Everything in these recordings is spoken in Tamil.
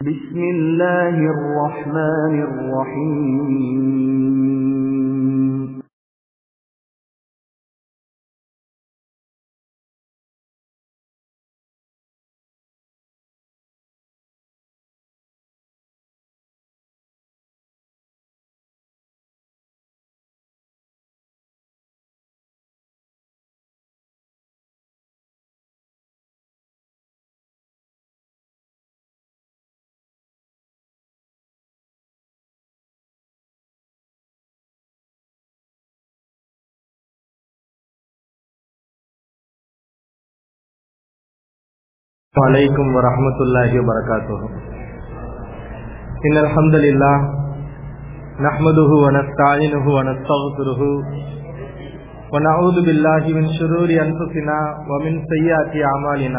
بسم الله الرحمن الرحيم عليكم ورحمة الله وبركاته إن الحمد لله نحمده ونستعينه ونستغفره ونعوذ بالله من شرور أنفسنا ومن سيئات أعمالنا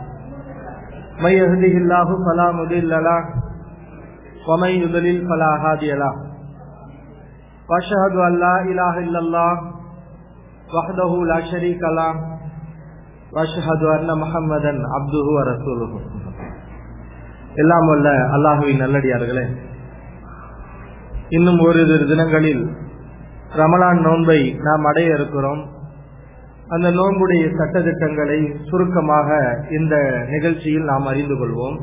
من يهده الله فلا مضل له ومن يضلل فلا هادي له وأشهد أن لا إله إلا الله وحده لا شريك له வஷஹது அன்ன முஹம்மதன் அப்துஹு ரசூலுஹு எல்லாம் வல்ல அல்லாஹுவின் நல்லடியார்களே இன்னும் ஓரிரு தினங்களில் ரமலான் நோன்பை நாம் அடைய இருக்கிறோம் அந்த நோன்புடைய சட்டத்திட்டங்களை சுருக்கமாக இந்த நிகழ்ச்சியில் நாம் அறிந்து கொள்வோம்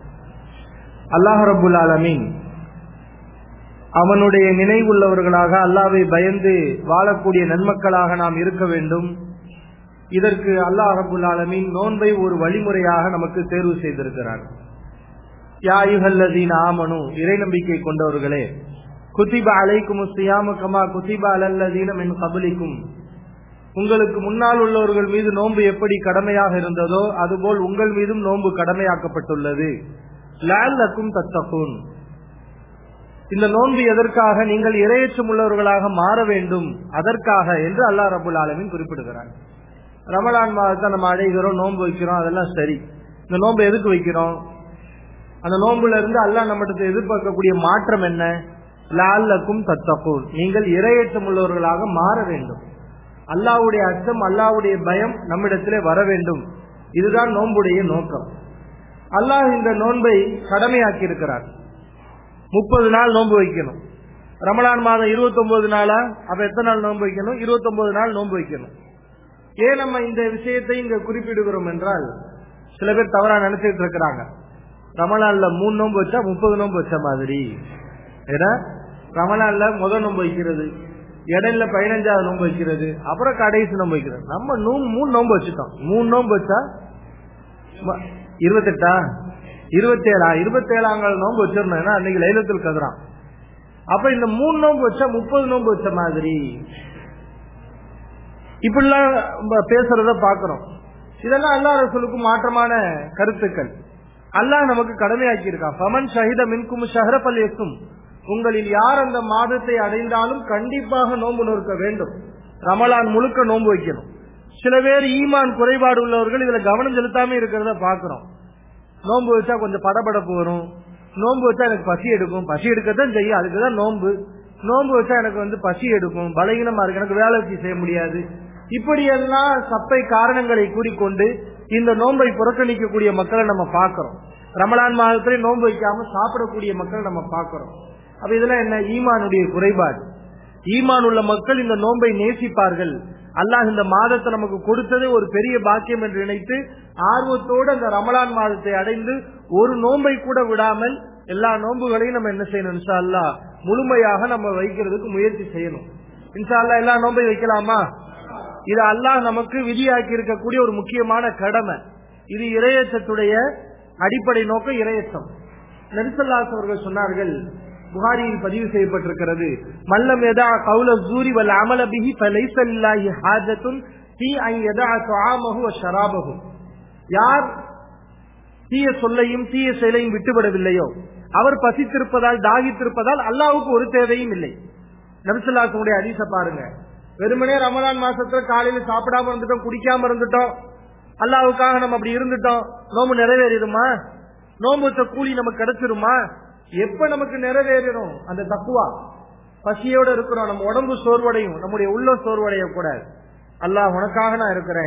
அல்லாஹ் ரபுல் ஆலமீன் அவனுடைய நினைவுள்ளவர்களாக அல்லாவை பயந்து வாழக்கூடிய நன்மக்களாக நாம் இருக்க வேண்டும் இதற்கு அல்லாஹ் ரபுல் ஆலமின் நோன்பை ஒரு வழிமுறையாக நமக்கு தேர்வு செய்திருக்கிறார் யாயுகல்லதீன் ஆமனு இறை நம்பிக்கை கொண்டவர்களே குத்திப அலைக்கும் சியாம கமா குத்திப அலல்லதீனம் என் கபலிக்கும் உங்களுக்கு முன்னால் உள்ளவர்கள் மீது நோன்பு எப்படி கடமையாக இருந்ததோ அதுபோல் உங்கள் மீதும் நோன்பு கடமையாக்கப்பட்டுள்ளது லால்லக்கும் தத்தகூன் இந்த நோன்பு எதற்காக நீங்கள் இரையச்சம் உள்ளவர்களாக மாற வேண்டும் அதற்காக என்று அல்லாஹ் ரபுல் ஆலமின் குறிப்பிடுகிறார் ரமலான் மாதத்தை நம்ம அடைகிறோம் நோன்பு வைக்கிறோம் அதெல்லாம் சரி இந்த நோன்பு எதுக்கு வைக்கிறோம் அந்த நோன்புல இருந்து அல்லாஹ் நம்மகிட்ட எதிர்பார்க்கக்கூடிய மாற்றம் என்ன லால்லக்கும் தத்தகூன் நீங்கள் இரையேற்றம் உள்ளவர்களாக மாற வேண்டும் அல்லாவுடைய அச்சம் அல்லாவுடைய பயம் நம்மிடத்திலே வர வேண்டும் இதுதான் நோன்புடைய நோக்கம் அல்லாஹ் இந்த நோன்பை கடமையாக்கி இருக்கிறார் முப்பது நாள் நோன்பு வைக்கணும் ரமலான் மாதம் இருபத்தி ஒன்பது நாளா அப்ப எத்தனை நாள் நோன்பு வைக்கணும் இருபத்தி ஒன்பது நாள் நோன்பு வைக்கணும் ஏன் நம்ம இந்த விஷயத்தை இங்க குறிப்பிடுகிறோம் என்றால் சில பேர் தவறா நினைச்சிட்டு இருக்கிறாங்க ரமலான்ல மூணு நோன்பு வச்சா முப்பது நோன்பு வச்ச மாதிரி ஏன்னா ரமலான்ல முதல் நோன்பு வைக்கிறது இடையில பதினஞ்சாவது நோன்பு வைக்கிறது அப்புறம் கடைசி நோன்பு வைக்கிறது நம்ம நூ மூணு நோன்பு வச்சுட்டோம் மூணு நோன்பு வச்சா இருபத்தெட்டா இருபத்தேழா இருபத்தேழாங்கால் நோன்பு வச்சிருந்தேன்னா அன்னைக்கு லைலத்தில் கதுறான் அப்ப இந்த மூணு நோன்பு வச்சா முப்பது நோன்பு வச்ச மாதிரி இப்படிலாம் பேசுறத பாக்குறோம் இதெல்லாம் அல்லா ரசூலுக்கு மாற்றமான கருத்துக்கள் அல்லாஹ் நமக்கு கடமையாக்கி இருக்கான் பமன் ஷஹித மின்கும் ஷஹரபல் எக்கும் உங்களில் யார் அந்த மாதத்தை அடைந்தாலும் கண்டிப்பாக நோன்பு நோக்க வேண்டும் ரமலான் முழுக்க நோன்பு வைக்கணும் சில பேர் ஈமான் குறைபாடு உள்ளவர்கள் இதுல கவனம் செலுத்தாம இருக்கிறத பாக்குறோம் நோன்பு வச்சா கொஞ்சம் படபடப்பு வரும் நோன்பு வச்சா எனக்கு பசி எடுக்கும் பசி எடுக்கத்தான் செய்யும் அதுக்குதான் நோன்பு நோன்பு வச்சா எனக்கு வந்து பசி எடுக்கும் பலகீனமா இருக்கு எனக்கு வேலை செய்ய முடியாது இப்படியெல்லாம் சப்பை காரணங்களை கூறிக்கொண்டு இந்த நோன்பை புறக்கணிக்கக்கூடிய மக்களை நம்ம பார்க்கிறோம் ரமலான் மாதத்திலே நோன்பு வைக்காம சாப்பிடக்கூடிய மக்களை நம்ம பார்க்கிறோம் அப்ப இதெல்லாம் என்ன ஈமானுடைய குறைபாடு ஈமான் உள்ள மக்கள் இந்த நோன்பை நேசிப்பார்கள் அல்லாஹ் இந்த மாதத்தை நமக்கு கொடுத்ததே ஒரு பெரிய பாக்கியம் என்று நினைத்து ஆர்வத்தோடு அந்த ரமலான் மாதத்தை அடைந்து ஒரு நோன்பை கூட விடாமல் எல்லா நோன்புகளையும் நம்ம என்ன செய்யணும் இன்ஷா அல்லா முழுமையாக நம்ம வைக்கிறதுக்கு முயற்சி செய்யணும் இன்ஷா அல்லா எல்லா நோன்பை வைக்கலாமா இது அல்லாஹ் நமக்கு விதியாக்கி இருக்கக்கூடிய ஒரு முக்கியமான கடமை இது இரையச்சத்துடைய அடிப்படை நோக்கம் இரையச்சம் நெரிசல்லாஸ் அவர்கள் சொன்னார்கள் புகாரியில் பதிவு செய்யப்பட்டிருக்கிறது மல்லம் எதா கவுல ஜூரி வல் அமல பிஹி ஃபலைசல்லாஹி ஹாஜத்துன் ஃபீ அன் யதா துஆமஹு வ ஷராபஹு யார் தீய சொல்லையும் தீய செயலையும் விட்டுவிடவில்லையோ அவர் பசித்திருப்பதால் தாகித்திருப்பதால் அல்லாவுக்கு ஒரு தேவையும் இல்லை நபிசுல்லாசனுடைய அதிச பாருங்க வெறுமனே ரமலான் மாசத்துல காலையில சாப்பிடாம இருந்துட்டோம் குடிக்காம இருந்துட்டோம் அல்லாவுக்காக நம்ம அப்படி இருந்துட்டோம் நோம்பு நிறைவேறிடுமா நோம்பு வச்ச கூலி நமக்கு கிடைச்சிருமா எப்ப நமக்கு நிறைவேறணும் அந்த தக்குவா பசியோட இருக்கிறோம் நம்ம உடம்பு சோர்வடையும் நம்முடைய உள்ள சோர்வடைய கூடாது அல்லாஹ் உனக்காக நான் இருக்கிறேன்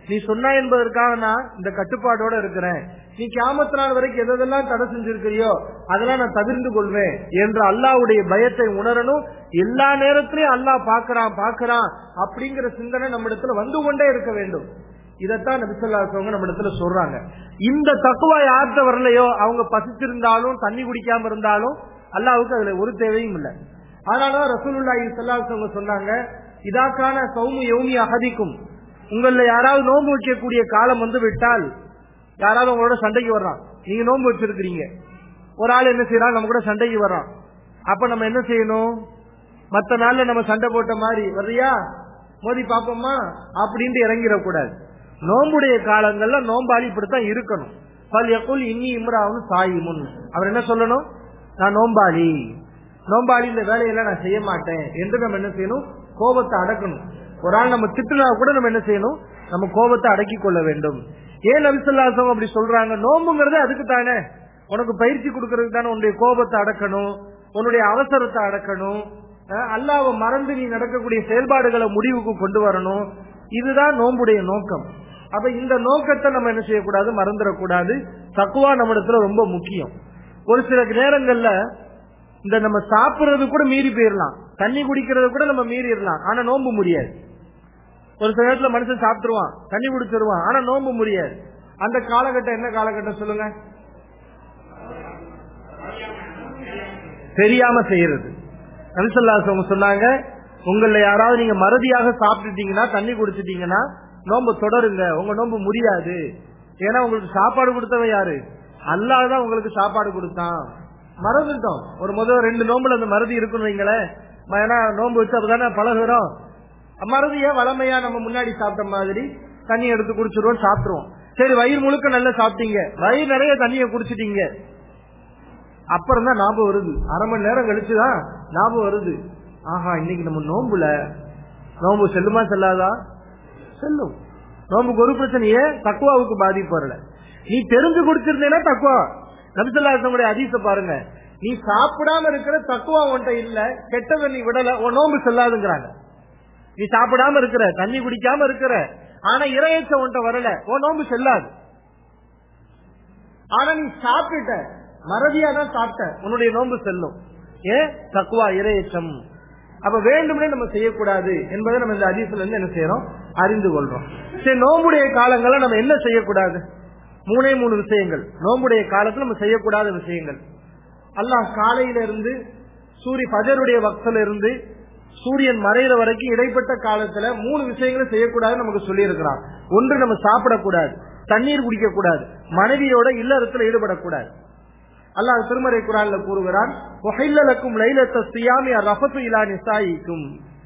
நீ சொன்னா என்பதற்காக நான் இந்த கட்டுப்பாடோட இருக்கிறேன் நீ கியாமத்து நாள் வரைக்கும் எதெல்லாம் தடை செஞ்சிருக்கிறியோ அதெல்லாம் நான் தவிர்ந்து கொள்வேன் என்று அல்லாவுடைய பயத்தை உணரணும் எல்லா நேரத்திலையும் அல்லாஹ் பாக்குறான் பாக்குறான் அப்படிங்கிற சிந்தனை நம்ம இடத்துல வந்து கொண்டே இருக்க வேண்டும் இதைத்தான் நபிசல்லாசவங்க நம்ம இடத்துல சொல்றாங்க இந்த தக்குவா யார்கிட்ட வரலையோ அவங்க பசிச்சிருந்தாலும் தண்ணி குடிக்காம இருந்தாலும் அல்லாவுக்கு அதுல ஒரு தேவையும் இல்லை அதனாலதான் ரசூலுல்லாஹி சல்லாசவங்க சொன்னாங்க இதாக்கான சௌமு யௌமி அகதிக்கும் உங்கள யாராவது நோன்பு வைக்கக்கூடிய காலம் வந்து விட்டால் யாராவது உங்களோட சண்டைக்கு வர்றான் நீங்க நோன்பு வச்சிருக்கிறீங்க ஒரு ஆள் என்ன செய்யறான் நம்ம கூட சண்டைக்கு வர்றான் அப்ப நம்ம என்ன செய்யணும் மத்த நாள்ல நம்ம சண்டை போட்ட மாதிரி வர்றியா மோதி பாப்போமா அப்படின்ட்டு இறங்கிடக்கூடாது நோம்புடைய காலங்கள்ல நோம்பாளி இப்படித்தான் இருக்கணும் பல் எக்குள் இன்னி இம்ராவும் சாயிமுன் அவர் என்ன சொல்லணும் நான் நோம்பாளி நோம்பாளி இந்த வேலையெல்லாம் நான் செய்ய மாட்டேன் என்று நம்ம என்ன செய்யணும் கோபத்தை அடக்கணும் ஒரு ஆள் நம்ம திட்டுனா கூட நம்ம என்ன செய்யணும் நம்ம கோபத்தை அடக்கி கொள்ள வேண்டும் ஏன் நபிசல்லாசம் அப்படி சொல்றாங்க நோம்புங்கிறது அதுக்கு தானே உனக்கு பயிற்சி கொடுக்கறதுக்கு தானே உன்னுடைய கோபத்தை அடக்கணும் உன்னுடைய அவசரத்தை அடக்கணும் அல்லாவை மறந்து நீ நடக்கக்கூடிய செயல்பாடுகளை முடிவுக்கு கொண்டு வரணும் இதுதான் நோம்புடைய நோக்கம் அப்ப இந்த நோக்கத்தை நம்ம என்ன செய்யக்கூடாது மறந்துடக்கூடாது தக்குவா நம்ம இடத்துல ரொம்ப முக்கியம் ஒரு சில நேரங்கள்ல இந்த நம்ம சாப்பிடுறது கூட மீறி போயிடலாம் தண்ணி குடிக்கிறது கூட நம்ம மீறிடலாம் ஆனா நோம்பு முடியாது ஒரு சில நேரத்துல மனுஷன் சாப்பிட்டுருவான் தண்ணி குடிச்சிருவான் ஆனா நோம்பு முடியாது அந்த காலகட்டம் என்ன காலகட்டம் சொல்லுங்க தெரியாம செய்யறது நபிசல்லாசவங்க சொன்னாங்க உங்கள யாராவது நீங்க மறதியாக சாப்பிட்டுட்டீங்கன்னா தண்ணி குடிச்சிட்டீங்கன்னா நோம்பு தொடருங்க உங்க நோம்பு முடியாது ஏன்னா உங்களுக்கு சாப்பாடு கொடுத்தவன் யாரு அல்லாதான் உங்களுக்கு சாப்பாடு கொடுத்தான் மறந்துட்டோம் ஒரு முதல் ரெண்டு நோம்புல அந்த மறதி இருக்குன்னு வைங்களேன் ஏன்னா நோம்பு வச்சு அப்பதானே பழகுறோம் மறதியா வளமையா நம்ம முன்னாடி சாப்பிட்ட மாதிரி தண்ணி எடுத்து குடிச்சிருவோம் சாப்பிட்டுருவோம் சரி வயிறு முழுக்க நல்லா சாப்பிட்டீங்க வயிறு நிறைய தண்ணிய குடிச்சிட்டீங்க அப்புறம் தான் ஞாபகம் வருது அரை மணி நேரம் கழிச்சுதான் ஞாபகம் வருது ஆஹா இன்னைக்கு நம்ம நோம்புல நோம்பு செல்லுமா செல்லாதா செல்லும் நோம்புக்கு ஒரு பிரச்சனையே தக்குவாவுக்கு பாதிப்பு வரல நீ தெரிஞ்சு குடிச்சிருந்தேன்னா தக்குவா நபிசல்லாசனுடைய அதிச பாருங்க நீ சாப்பிடாம இருக்கிற தக்குவா உன்ட்ட இல்ல கெட்டதை நீ விடல உன் நோம்பு செல்லாதுங்கிறாங்க நீ சாப்பிடாம இருக்கிற தண்ணி குடிக்காம இருக்கிற ஆனா இறையச்ச உன்ட்ட வரல உன் நோம்பு செல்லாது ஆனா நீ சாப்பிட்ட மறதியா தான் சாப்பிட்ட உன்னுடைய நோன்பு செல்லும் ஏன் தக்குவா இரையச்சம் அப்ப வேண்டும்னே நம்ம செய்யக்கூடாது என்பதை நம்ம இந்த அதிசல இருந்து என்ன செய்யறோம் அறிந்து கொள்றோம் சரி நோம்புடைய காலங்கள்ல நம்ம என்ன செய்யக்கூடாது மூணே மூணு விஷயங்கள் நோம்புடைய காலத்துல நம்ம செய்யக்கூடாத விஷயங்கள் அல்லாஹ் காலையில இருந்து சூரிய பஜருடைய வக்தல இருந்து சூரியன் மறைகிற வரைக்கும் இடைப்பட்ட காலத்துல மூணு விஷயங்களை செய்யக்கூடாதுன்னு நமக்கு சொல்லி இருக்கிறான் ஒன்று நம்ம சாப்பிடக்கூடாது தண்ணீர் குடிக்க கூடாது மனைவியோட இல்லறத்துல ஈடுபடக்கூடாது அல்லாஹ் திருமறை குரான்ல கூறுகிறான் ஒஹைல்லக்கும் லைலத்த சியாமி ரஃபத்து இலா நிசாயிக்கும்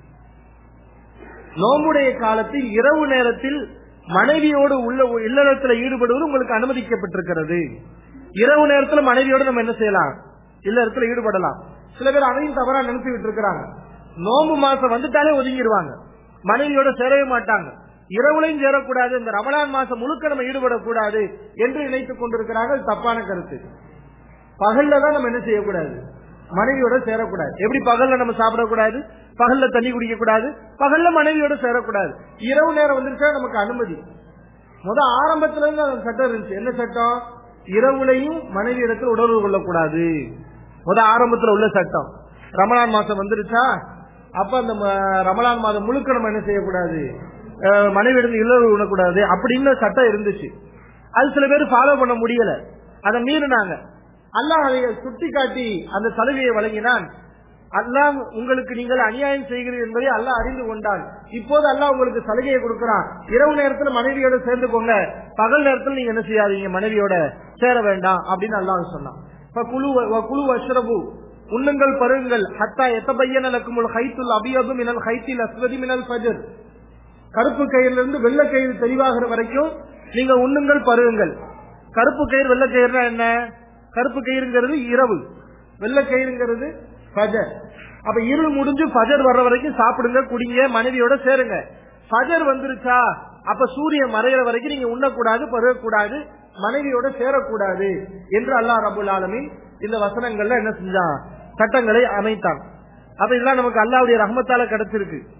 நோம்புடைய காலத்தில் இரவு நேரத்தில் மனைவியோடு உள்ள இல்லறத்துல ஈடுபடுவது உங்களுக்கு அனுமதிக்கப்பட்டிருக்கிறது இரவு நேரத்துல மனைவியோட நம்ம என்ன செய்யலாம் இல்லறத்துல ஈடுபடலாம் சில பேர் அதையும் தவறா நினைச்சு விட்டு இருக்கிறாங்க நோம்பு மாசம் வந்துட்டாலே ஒதுங்கிடுவாங்க மனைவியோட சேரவே மாட்டாங்க இரவுலையும் சேரக்கூடாது இந்த ரமலான் மாசம் முழுக்க நம்ம ஈடுபடக்கூடாது என்று நினைத்துக் கொண்டிருக்கிறாங்க தப்பான கருத்து பகல்ல தான் நம்ம என்ன செய்யக்கூடாது மனைவியோட சேரக்கூடாது எப்படி பகல்ல நம்ம சாப்பிடக்கூடாது பகல்ல தண்ணி குடிக்க கூடாது பகல்ல மனைவியோட சேரக்கூடாது இரவு நேரம் வந்துருச்சா நமக்கு அனுமதி முத ஆரம்பத்துல இருந்து அந்த சட்டம் இருந்துச்சு என்ன சட்டம் இரவுலையும் மனைவி இடத்துல உணர்வு கொள்ளக்கூடாது முத ஆரம்பத்துல உள்ள சட்டம் ரமலான் மாசம் வந்துருச்சா அப்ப அந்த ரமலான் மாதம் முழுக்க நம்ம என்ன செய்யக்கூடாது மனைவி இடத்துல இல்லவு விடக்கூடாது அப்படின்னு சட்டம் இருந்துச்சு அது சில பேர் ஃபாலோ பண்ண முடியல அதை மீறினாங்க அல்லாஹ் அதை சுட்டி காட்டி அந்த சலுகையை வழங்கினான் அல்லாஹ் உங்களுக்கு நீங்கள் அநியாயம் செய்கிறீர்கள் என்பதை அல்லாஹ் அறிந்து கொண்டான் இப்போது அல்லாஹ் உங்களுக்கு சலுகையை கொடுக்கிறான் இரவு நேரத்துல மனைவியோட சேர்ந்துக்கோங்க பகல் நேரத்துல நீங்க என்ன செய்யாதீங்க மனைவியோட சேர வேண்டாம் அப்படின்னு அல்லாஹ் சொன்னான் இப்ப குழு குழு அஷ்ரபு உண்ணுங்கள் பருங்கள் ஹத்தா எத்தபையன லக்குமுல் ஹைத்துல் அபியது மினல் ஹைத்தில் அஸ்வதி மினல் ஃபஜர் கருப்பு கயிறுல இருந்து வெள்ளை கயிறு தெளிவாகிற வரைக்கும் நீங்க உண்ணுங்கள் பருகுங்கள் கருப்பு கயிறு வெள்ளை கயிறுனா என்ன கருப்பு கயிறுங்கிறது இரவு வெள்ளை கயிறுங்கிறது ஃபஜர் அப்ப இருள் முடிஞ்சு ஃபஜர் வர்ற வரைக்கும் சாப்பிடுங்க குடிங்க மனைவியோட சேருங்க ஃபஜர் வந்துருச்சா அப்ப சூரியன் மறையிற வரைக்கும் நீங்க உண்ணக்கூடாது பருகக்கூடாது மனைவியோட சேரக்கூடாது என்று அல்லாஹ் ரபுல் ஆலமின் இந்த வசனங்கள்ல என்ன செஞ்சான் சட்டங்களை அமைத்தான் அப்ப இதெல்லாம் நமக்கு அல்லாவுடைய ரஹமத்தால கிடைச்சிருக்கு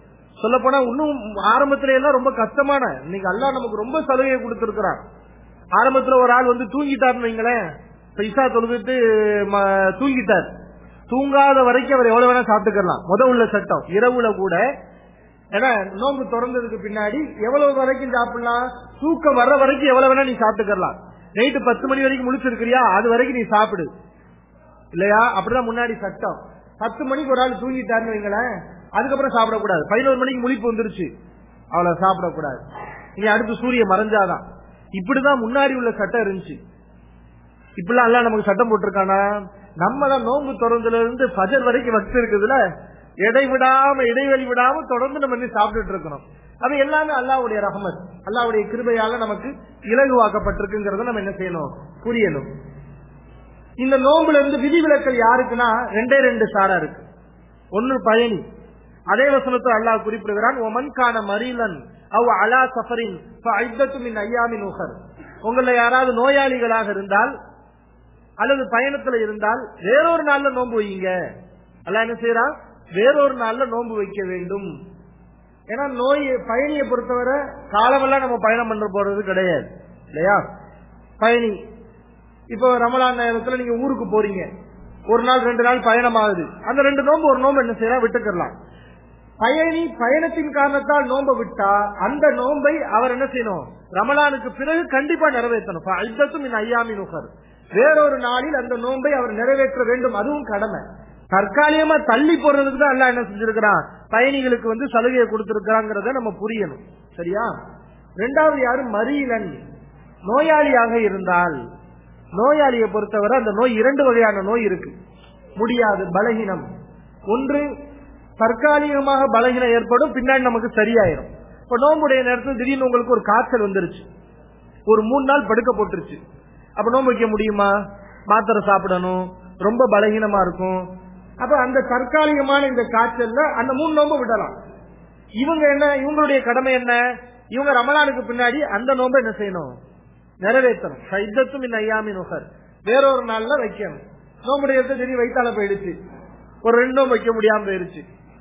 சொல்ல போனா இன்னும் ஆரம்பத்துல எல்லாம் ரொம்ப கஷ்டமான இன்னைக்கு அல்லாஹ் நமக்கு ரொம்ப சலுகையை கொடுத்திருக்கிறான் ஆரம்பத்துல ஒரு ஆள் வந்து தூங்கிட்டாருன்னு வைங்களேன் இப்ப இசா தொழுதுட்டு ம- தூங்கிட்டார் தூங்காத வரைக்கும் அவர் எவ்வளவு வேணா சாப்பிட்டுக்கலாம் முத உள்ள சட்டம் இரவுல கூட ஏன்னா நோன்பு திறந்ததுக்கு பின்னாடி எவ்வளவு வரைக்கும் சாப்பிடலாம் தூக்கம் வர்ற வரைக்கும் எவ்வளவு வேணா நீ சாப்பிட்டுக்கலாம் நைட்டு பத்து மணி வரைக்கும் முழிச்சிருக்கிறியா அது வரைக்கும் நீ சாப்பிடு இல்லையா அப்படிதான் முன்னாடி சட்டம் பத்து மணிக்கு ஒரு ஆள் தூங்கிட்டாருன்னு வைங்களேன் அதுக்கப்புறம் சாப்பிடக்கூடாது பதினோரு மணிக்கு முழிப்பு வந்துருச்சு அவளை சாப்பிடக்கூடாது நீ அடுத்து சூரிய மறைஞ்சாதான் இப்படிதான் முன்னாடி உள்ள சட்டம் இருந்துச்சு இப்படிலாம் எல்லாம் நமக்கு சட்டம் போட்டிருக்கானா நம்ம தான் நோன்பு திறந்துல இருந்து பஜர் வரைக்கும் வச்சு இருக்குதுல இடை விடாம இடைவெளி விடாம தொடர்ந்து நம்ம இன்னும் சாப்பிட்டுட்டு இருக்கணும் அது எல்லாமே அல்லாவுடைய ரஹமத் அல்லாவுடைய கிருபையால நமக்கு இலகுவாக்கப்பட்டிருக்குங்கிறத நம்ம என்ன செய்யணும் புரியணும் இந்த நோம்புல இருந்து விதிவிலக்கல் யாருக்குன்னா ரெண்டே ரெண்டு சாரா இருக்கு ஒன்னு பயணி அதே வசனத்தை அல்லாஹ் குறிப்பிடுகிறான் ஒமன் கான மரீலன் அவ் அலா சஃபரின் மின் ஐயாமின் உகர் உங்கள யாராவது நோயாளிகளாக இருந்தால் அல்லது பயணத்துல இருந்தால் வேறொரு நாள்ல நோன்பு வைங்க அல்லாஹ் என்ன செய்யறான் வேறொரு நாள்ல நோன்பு வைக்க வேண்டும் ஏன்னா நோய் பயணியை பொறுத்தவரை காலமெல்லாம் நம்ம பயணம் பண்ண போறது கிடையாது இல்லையா பயணி இப்போ ரமலான் நேரத்துல நீங்க ஊருக்கு போறீங்க ஒரு நாள் ரெண்டு நாள் பயணம் ஆகுது அந்த ரெண்டு நோன்பு ஒரு நோன்பு என்ன செய்யலாம் விட்டுக்கலாம் பயணி பயணத்தின் காரணத்தால் நோன்பை விட்டா அந்த நோன்பை அவர் என்ன செய்யணும் ரமலானுக்கு பிறகு கண்டிப்பா நிறைவேற்றணும் ஐந்தத்தும் இந்த ஐயாமி நுகர் வேறொரு நாளில் அந்த நோன்பை அவர் நிறைவேற்ற வேண்டும் அதுவும் கடமை தற்காலிகமா தள்ளி போடுறதுக்கு தான் எல்லாம் என்ன செஞ்சிருக்கிறான் பயணிகளுக்கு வந்து சலுகையை கொடுத்திருக்கிறாங்கிறத நம்ம புரியணும் சரியா ரெண்டாவது யாரு மரியலன் நோயாளியாக இருந்தால் நோயாளியை பொறுத்தவரை அந்த நோய் இரண்டு வகையான நோய் இருக்கு முடியாது பலகீனம் ஒன்று தற்காலிகமாக பலகீனம் ஏற்படும் பின்னாடி நமக்கு சரியாயிரும் இப்ப நோம்புடைய நேரத்தில் திடீர்னு உங்களுக்கு ஒரு காய்ச்சல் வந்துருச்சு ஒரு மூணு நாள் படுக்க போட்டுருச்சு அப்ப நோம்பு வைக்க முடியுமா மாத்திரை சாப்பிடணும் ரொம்ப பலகீனமா இருக்கும் அப்ப அந்த தற்காலிகமான இந்த காய்ச்சல்ல அந்த மூணு நோம்பு விடலாம் இவங்க என்ன இவங்களுடைய கடமை என்ன இவங்க ரமலானுக்கு பின்னாடி அந்த நோம்பை என்ன செய்யணும் நிறைவேற்றணும் சைத்தத்தும் இந்த ஐயாமி நுகர் வேறொரு நாள்ல வைக்கணும் நோம்புடைய திடீர் வைத்தால போயிடுச்சு ஒரு ரெண்டு நோம்பு வைக்க முடியாம போயிருச்சு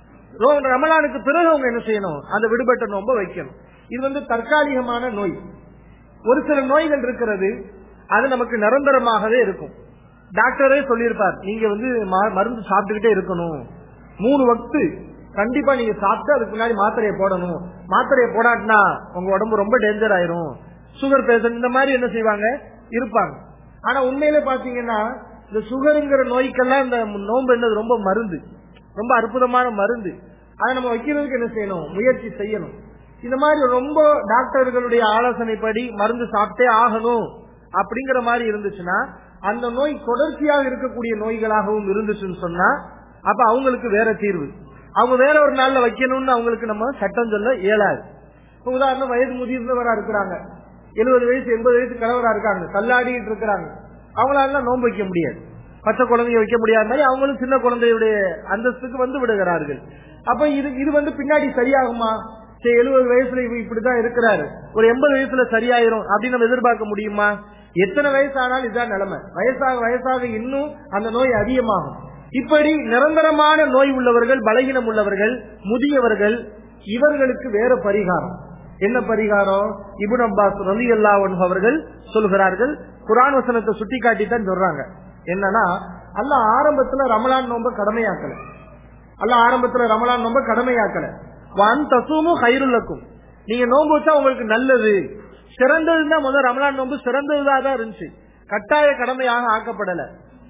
ரோ- ரமலானுக்கு பிறகு அவங்க என்ன செய்யணும் அந்த விடுபட்ட நோன்பை வைக்கணும் இது வந்து தற்காலிகமான நோய் ஒரு சில நோய்கள் இருக்கிறது அது நமக்கு நிரந்தரமாகவே இருக்கும் டாக்டரே சொல்லியிருப்பார் நீங்க வந்து ம- மருந்து சாப்பிட்டுக்கிட்டே இருக்கணும் மூணு வக்து கண்டிப்பா நீங்க சாப்பிட்டு அதுக்கு முன்னாடி மாத்திரையை போடணும் மாத்திரையை போடாட்டினா உங்க உடம்பு ரொம்ப டேஞ்சர் ஆயிரும் சுகர் பேஷண்ட் இந்த மாதிரி என்ன செய்வாங்க இருப்பாங்க ஆனா உண்மையில பாத்தீங்கன்னா இந்த சுகருங்கிற நோய்க்கெல்லாம் இந்த நோன்பு என்னது ரொம்ப மருந்து ரொம்ப அற்புதமான மருந்து அதை நம்ம வைக்கிறதுக்கு என்ன செய்யணும் முயற்சி செய்யணும் இந்த மாதிரி ரொம்ப டாக்டர்களுடைய ஆலோசனைப்படி மருந்து சாப்பிட்டே ஆகணும் அப்படிங்கிற மாதிரி இருந்துச்சுன்னா அந்த நோய் தொடர்ச்சியாக இருக்கக்கூடிய நோய்களாகவும் இருந்துச்சுன்னு சொன்னா அப்ப அவங்களுக்கு வேற தீர்வு அவங்க வேற ஒரு நாள்ல வைக்கணும்னு அவங்களுக்கு நம்ம சட்டம் சொல்ல இயலாது இப்ப உதாரணம் வயது முதிர்ந்தவரா இருக்கிறாங்க எழுபது வயசு எண்பது வயசு கணவரா இருக்காங்க தள்ளாடிட்டு இருக்கிறாங்க அவங்களால நோன்பு வைக்க முடியாது பச்சை குழந்தைய வைக்க முடியாத மாதிரி அவங்களும் சின்ன குழந்தையுடைய அந்தஸ்துக்கு வந்து விடுகிறார்கள் அப்ப இது இது வந்து பின்னாடி சரியாகுமா சரி எழுபது வயசுல இவ இப்படிதான் இருக்கிறாரு ஒரு எண்பது வயசுல சரியாயிரும் அப்படின்னு நம்ம எதிர்பார்க்க முடியுமா எத்தனை வயசு ஆனாலும் இதுதான் நிலைமை வயசாக வயசாக இன்னும் அந்த நோய் அதிகமாகும் இப்படி நிரந்தரமான நோய் உள்ளவர்கள் பலகீனம் உள்ளவர்கள் முதியவர்கள் இவர்களுக்கு வேற பரிகாரம் என்ன பரிகாரம் இபுன் அப்பாஸ் ரலி அவர்கள் சொல்கிறார்கள் குரான் வசனத்தை சுட்டி காட்டித்தான் சொல்றாங்க என்னன்னா அல்ல ஆரம்பத்துல ரமலான் நோம்ப கடமையாக்கல அல்ல ஆரம்பத்துல ரமலான் நோம்ப கடமையாக்கல வன் தசூமும் ஹைருல்லக்கும் நீங்க நோன்பு வச்சா உங்களுக்கு நல்லது சிறந்ததுன்னா முதல் ரமலான் நோன்பு சிறந்ததுதான் தான் இருந்துச்சு கட்டாய கடமையாக ஆக்கப்படல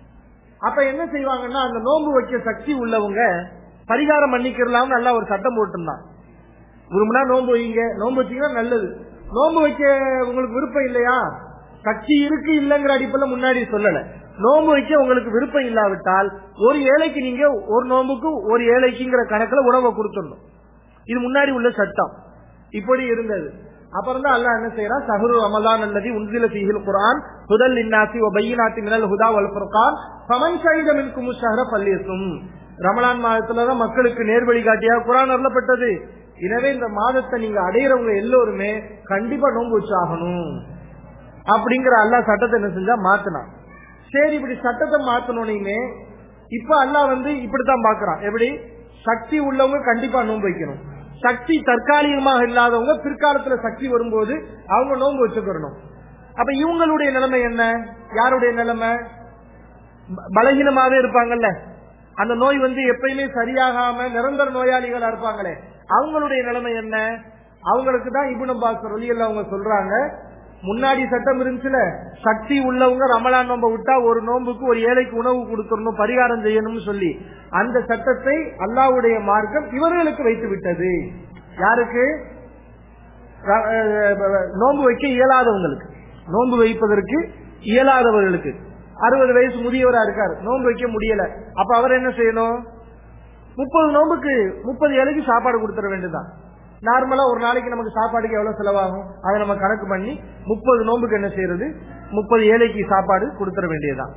அப்ப என்ன செய்வாங்கன்னா அந்த நோன்பு வைக்க சக்தி உள்ளவங்க பரிகாரம் பண்ணிக்கிறலாம்னு நல்லா ஒரு சட்டம் போட்டிருந்தான் ஒரு மணி நேரம் நோன்பு வைங்க நோன்பு வச்சீங்கன்னா நல்லது நோன்பு வைக்க உங்களுக்கு விருப்பம் இல்லையா சக்தி இருக்கு இல்லங்கிற அடிப்படையில் முன்னாடி சொல்லல நோன்பு வைக்க உங்களுக்கு விருப்பம் இல்லாவிட்டால் ஒரு ஏழைக்கு நீங்க ஒரு நோன்புக்கு ஒரு ஏழைக்குங்கிற கணக்குல உணவை கொடுத்துடணும் இது முன்னாடி உள்ள சட்டம் இப்படி இருந்தது அப்புறம் தான் அல்லாஹ் என்ன செய்யறான் சஹரு ரமலான் அல்லது உன்சில ஃபீஹில் குர்ஆன் ஹுதல் லின்னாசி வ பையினாத்தி மினல் ஹுதா வல் ஃபுர்கான் ஃபமன் ஷஹித மின்கும் ஷஹர ஃபல்யசும் ரமலான் மாதத்துல தான் மக்களுக்கு நேர்வழி காட்டியா குர்ஆன் அருளப்பட்டது எனவே இந்த மாதத்தை நீங்க அடையிறவங்க எல்லோருமே கண்டிப்பா நோன்பு வச்சாகணும் அப்படிங்கிற அல்லாஹ் சட்டத்தை என்ன செஞ்சா மாத்தினான் சரி இப்படி சட்டத்தை மாத்தணும்னே இப்ப அல்லாஹ் வந்து இப்படித்தான் பாக்குறான் எப்படி சக்தி உள்ளவங்க கண்டிப்பா நோன்பு வைக்கணும் சக்தி தற்காலிகமாக இல்லாதவங்க பிற்காலத்துல சக்தி வரும்போது அவங்க நோன்பு வச்சுக்கிறணும் அப்ப இவங்களுடைய நிலைமை என்ன யாருடைய நிலைமை ப- பலகீனமாவே இருப்பாங்கல்ல அந்த நோய் வந்து எப்பயுமே சரியாகாம நிரந்தர நோயாளிகளா இருப்பாங்களே அவங்களுடைய நிலைமை என்ன அவங்களுக்கு தான் இபுன பாஸ்கர் ஒளியல்ல அவங்க சொல்றாங்க முன்னாடி சட்டம் இருந்துச்சுல சக்தி உள்ளவங்க ரமலான் நோம்ப விட்டா ஒரு நோம்புக்கு ஒரு ஏழைக்கு உணவு கொடுத்துடணும் பரிகாரம் செய்யணும்னு சொல்லி அந்த சட்டத்தை அல்லாவுடைய மார்க்கம் இவர்களுக்கு வைத்து விட்டது யாருக்கு ர- அஹ் நோன்பு வைக்க இயலாதவங்களுக்கு நோன்பு வைப்பதற்கு இயலாதவர்களுக்கு அறுபது வயசு முதியவரா இருக்காரு நோன்பு வைக்க முடியல அப்ப அவர் என்ன செய்யணும் முப்பது நோன்புக்கு முப்பது ஏழைக்கு சாப்பாடு கொடுத்துட வேண்டியதுதான் நார்மலா ஒரு நாளைக்கு நமக்கு சாப்பாடுக்கு எவ்வளவு செலவாகும் அதை நம்ம கணக்கு பண்ணி முப்பது நோன்புக்கு என்ன செய்யறது முப்பது ஏழைக்கு சாப்பாடு கொடுத்துட வேண்டியதுதான்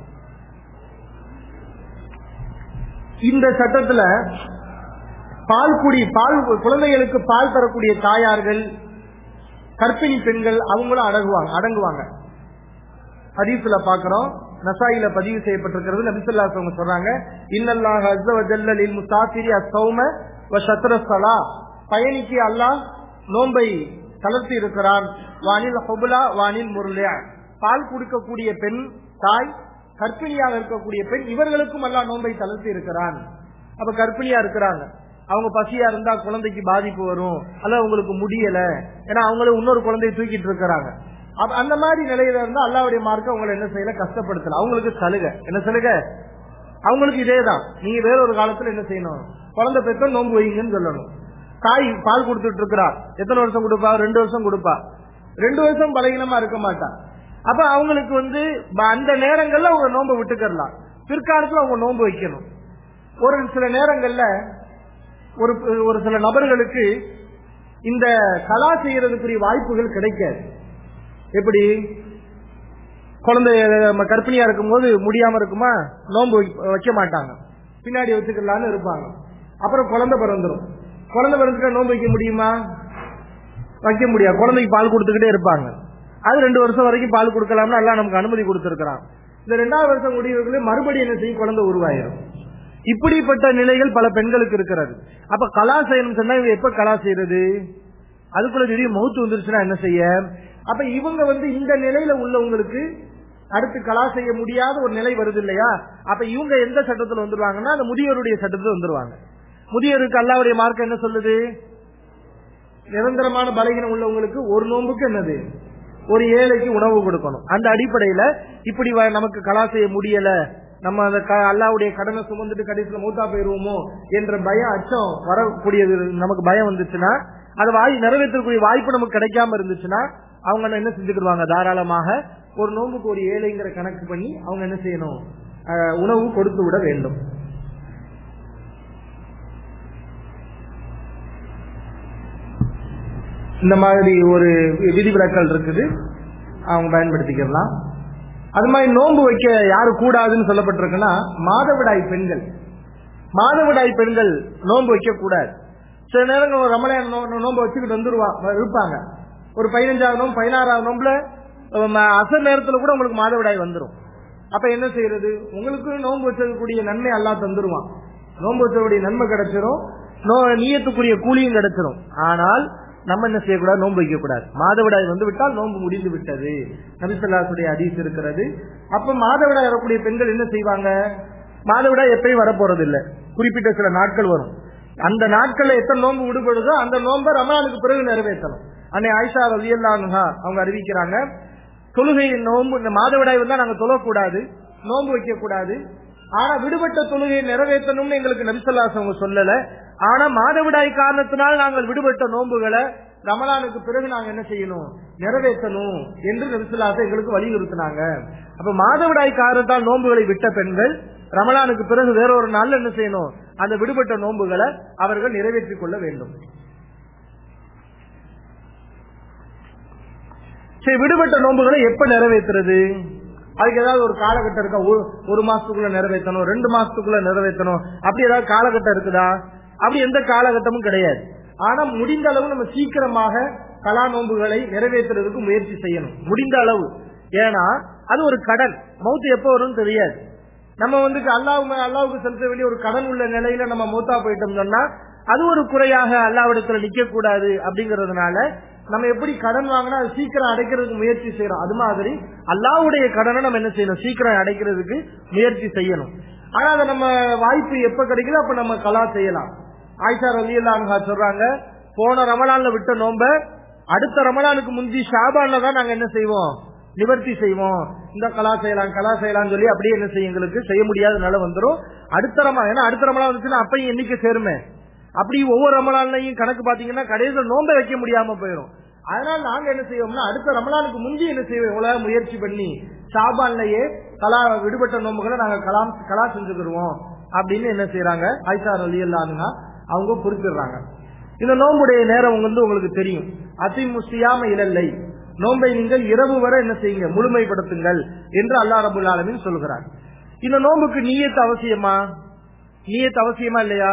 இந்த சட்டத்துல பால் குடி பால் குழந்தைகளுக்கு பால் தரக்கூடிய தாயார்கள் கர்ப்பிணி பெண்கள் அவங்களும் அடங்குவாங்க அடங்குவாங்க ஹதீஸ்ல பாக்குறோம் நசாயில பதிவு செய்யப்பட்டிருக்கிறது நபிசல்லா அவங்க சொல்றாங்க இன்னல்லாஹ் அஸ்ஸ வ ஜல்ல லில் முசாஃபிரி அஸ்ஸௌம வ ஷத்ர ஸலா பயணிக்கு அல்லாஹ் நோன்பை தளர்த்தி இருக்கிறான் வானில் ஹுபுலா வானில் முருளியா பால் கொடுக்கக்கூடிய பெண் தாய் கர்ப்பிணியாக இருக்கக்கூடிய பெண் இவர்களுக்கும் அல்லாஹ் நோன்பை தளர்த்தி இருக்கிறான் அப்ப கர்ப்பிணியா இருக்கிறாங்க அவங்க பசியா இருந்தா குழந்தைக்கு பாதிப்பு வரும் அல்ல உங்களுக்கு முடியல ஏன்னா அவங்களும் இன்னொரு குழந்தையை தூக்கிட்டு இருக்கிறாங்க அப்ப அந்த மாதிரி நிலையில இருந்தா அல்லாவுடைய மார்க்க அவங்களை என்ன செய்யல கஷ்டப்படுத்தல அவங்களுக்கு சலுகை என்ன சலுகை அவங்களுக்கு இதேதான் நீங்க வேற ஒரு காலத்துல என்ன செய்யணும் குழந்தை பெற்ற நோன்பு வைங்கன்னு சொல்லணும் தாய் பால் கொடுத்துட்டு இருக்கிறா எத்தனை வருஷம் கொடுப்பா ரெண்டு வருஷம் கொடுப்பா ரெண்டு வருஷம் பலகீனமா இருக்க மாட்டா அப்ப அவங்களுக்கு வந்து ப- அந்த நேரங்கள்ல அவங்க நோன்பை விட்டுக்கறலாம் பிற்காலத்துல அவங்க நோன்பு வைக்கணும் ஒரு சில நேரங்கள்ல ஒரு ஒரு சில நபர்களுக்கு இந்த கலா செய்யறதுக்குரிய வாய்ப்புகள் கிடைக்காது எப்படி குழந்தை நம்ம கர்ப்பிணியா இருக்கும்போது முடியாம இருக்குமா நோன்பு வைக்க- வைக்க மாட்டாங்க பின்னாடி வச்சுக்கலாம்னு இருப்பாங்க அப்புறம் குழந்தை பிறந்துரும் குழந்தை பிறந்துட்டா நோன்பு வைக்க முடியுமா வைக்க முடியாது குழந்தைக்கு பால் கொடுத்துக்கிட்டே இருப்பாங்க அது ரெண்டு வருஷம் வரைக்கும் பால் கொடுக்கலாம்னு எல்லாம் நமக்கு அனுமதி கொடுத்திருக்கிறான் இந்த ரெண்டாவது வருஷம் முடிவுகளே மறுபடியும் என்ன செய்யும் குழந்தை உருவாயிரும் இப்படிப்பட்ட நிலைகள் பல பெண்களுக்கு இருக்கிறது அப்ப கலா செய்யணும் சொன்னா இவங்க எப்ப கலா செய்யறது அதுக்குள்ள திடீர் மௌத்து வந்துருச்சுன்னா என்ன செய்ய அப்ப இவங்க வந்து இந்த நிலையில உள்ளவங்களுக்கு அடுத்து கலா செய்ய முடியாத ஒரு நிலை வருது இல்லையா அப்ப இவங்க எந்த சட்டத்துல வந்துருவாங்கன்னா அந்த முதியோருடைய சட்டத்துல வந்துருவாங்க முதியோருக்கு அல்லாவுடைய மார்க்கம் என்ன சொல்லுது நிரந்தரமான பலகீனம் உள்ளவங்களுக்கு ஒரு நோன்புக்கு என்னது ஒரு ஏழைக்கு உணவு கொடுக்கணும் அந்த அடிப்படையில இப்படி வ- நமக்கு கலா செய்ய முடியல நம்ம அந்த க- அல்லாவுடைய கடனை சுமந்துட்டு கடைசியில மூத்தா போயிருவோமோ என்ற பயம் அச்சம் வரக்கூடியது நமக்கு பயம் வந்துச்சுன்னா அது வாய் நிறைவேற்றக்கூடிய வாய்ப்பு நமக்கு கிடைக்காம இருந்துச்சுன்னா அவங்க என்ன செஞ்சுக்கிடுவாங்க தாராளமாக ஒரு நோன்புக்கு ஒரு ஏழைங்கிற கணக்கு பண்ணி அவங்க என்ன செய்யணும் அஹ், உணவு கொடுத்து விட வேண்டும் இந்த மாதிரி ஒரு விதிவிலக்கல் இருக்குது அவங்க பயன்படுத்திக்கலாம் அது மாதிரி நோன்பு வைக்க யாரு கூடாதுன்னு சொல்லப்பட்டிருக்குன்னா மாதவிடாய் பெண்கள் மாதவிடாய் பெண்கள் நோன்பு வைக்க கூடாது சில நேரங்கள் ரமலான் நோ- நோன்பு வச்சுக்கிட்டு வந்துருவா இருப்பாங்க ஒரு பதினஞ்சாவது நோம்பு பதினாறாவது நோம்புல ம- அசர் நேரத்துல கூட உங்களுக்கு மாதவிடாய் வந்துரும் அப்ப என்ன செய்யறது உங்களுக்கு நோன்பு வச்சதுக்குரிய நன்மை எல்லாம் தந்துருவான் நோன்பு வச்சதுடைய நன்மை கிடைச்சிரும் நோ நீயத்துக்குரிய கூலியும் கிடைச்சிரும் ஆனால் நம்ம என்ன செய்யக்கூடாது நோன்பு வைக்க கூடாது மாதவிடாய் வந்து விட்டால் நோன்பு முடிந்து விட்டது நபிசல்லாசுடைய அதிஸ் இருக்கிறது அப்ப மாதவிடாய் வரக்கூடிய பெண்கள் என்ன செய்வாங்க மாதவிடாய் எப்பயும் வரப்போறது இல்ல குறிப்பிட்ட சில நாட்கள் வரும் அந்த நாட்கள்ல எத்தனை நோன்பு விடுபடுதோ அந்த நோன்பை ரமலானுக்கு பிறகு நிறைவேற்றணும் அன்னை ஆயிஷா ரலியல்லாஹா அவங்க அறிவிக்கிறாங்க தொழுகை நோன்பு இந்த மாதவிடாய் வந்தா நாங்க தொழக்கூடாது நோன்பு வைக்க கூடாது ஆனா விடுபட்ட தொழுகையை நிறைவேற்றணும்னு எங்களுக்கு நபிசல்லாஸ் அவங்க சொல்லல ஆனா மாதவிடாய் காரணத்தினால் நாங்கள் விடுபட்ட நோன்புகளை ரமலானுக்கு பிறகு நாங்க என்ன செய்யணும் நிறைவேற்றணும் என்று நபிசல்லாச எங்களுக்கு வலியுறுத்தினாங்க அப்ப மாதவிடாய் காரணத்தால் நோன்புகளை விட்ட பெண்கள் ரமலானுக்கு பிறகு வேற ஒரு நாள்ல என்ன செய்யணும் அந்த விடுபட்ட நோன்புகளை அவர்கள் நிறைவேற்றிக் கொள்ள வேண்டும் சரி விடுபட்ட நோன்புகளை எப்ப நிறைவேற்றுறது அதுக்கு ஏதாவது ஒரு காலகட்டம் இருக்கா ஒரு- ஒரு மாசத்துக்குள்ள நிறைவேற்றணும் ரெண்டு மாசத்துக்குள்ள நிறைவேற்றணும் அப்படி ஏதாவது காலகட்டம் இருக்குதா அப்படி எந்த காலகட்டமும் கிடையாது ஆனா முடிந்த அளவு நம்ம சீக்கிரமாக கலா நோன்புகளை நிறைவேற்றுறதுக்கு முயற்சி செய்யணும் முடிந்த அளவு ஏன்னா அது ஒரு கடன் மௌத்து எப்ப வரும்னு தெரியாது நம்ம வந்து அல்லாஹ் அல்லாவுக்கு செலுத்த வேண்டிய ஒரு கடன் உள்ள நிலையில நம்ம மூத்தா போயிட்டோம் சொன்னா அது ஒரு குறையாக அல்லாவிடத்துல நிக்க கூடாது அப்படிங்கறதுனால நம்ம எப்படி கடன் வாங்கினா அது சீக்கிரம் அடைக்கிறதுக்கு முயற்சி செய்யறோம் அது மாதிரி அல்லாவுடைய கடனை நம்ம என்ன செய்யணும் சீக்கிரம் அடைக்கிறதுக்கு முயற்சி செய்யணும் ஆனா அதை நம்ம வாய்ப்பு எப்ப கிடைக்குதோ அப்ப நம்ம கலா செய்யலாம் ஆயிஷா ரவி சொல்றாங்க போன ரமலான்ல விட்ட நோம்ப அடுத்த ரமலானுக்கு முந்தி ஷாபான்ல தான் நாங்க என்ன செய்வோம் நிவர்த்தி செய்வோம் இந்த கலா செய்யலாம் கலா செய்யலாம் சொல்லி அப்படியே என்ன செய்யும் எங்களுக்கு செய்ய முடியாத நிலை வந்துரும் அடுத்த ரமலான் ஏன்னா அடுத்த ரமலான் வந்துச்சுன்னா அப்பயும் எண்ணிக்கை சேருமே அப்படி ஒவ்வொரு ரமலான்லையும் கணக்கு பாத்தீங்கன்னா கடைசியில் நோன்பை வைக்க முடியாம போயிடும் அதனால நாங்க என்ன செய்வோம்னா அடுத்த ரமலானுக்கு முந்தி என்ன செய்வோம் இவ்வளவு முயற்சி பண்ணி ஷாபான்லயே கலா விடுபட்ட நோம்புகளை நாங்க கலாம் கலா செஞ்சுக்கிடுவோம் அப்படின்னு என்ன செய்யறாங்க ஐசா அலி அல்லாதுன்னா அவங்க குறிப்பிடுறாங்க இந்த நோம்புடைய நேரம் வந்து உங்களுக்கு தெரியும் அதி முஸ்தியாம இலல்லை நோன்பை நீங்கள் இரவு வரை என்ன செய்யுங்க முழுமைப்படுத்துங்கள் என்று அல்லா ரபுல் ஆலமின் சொல்கிறார் இந்த நோம்புக்கு நீயத்து அவசியமா நீயத்து அவசியமா இல்லையா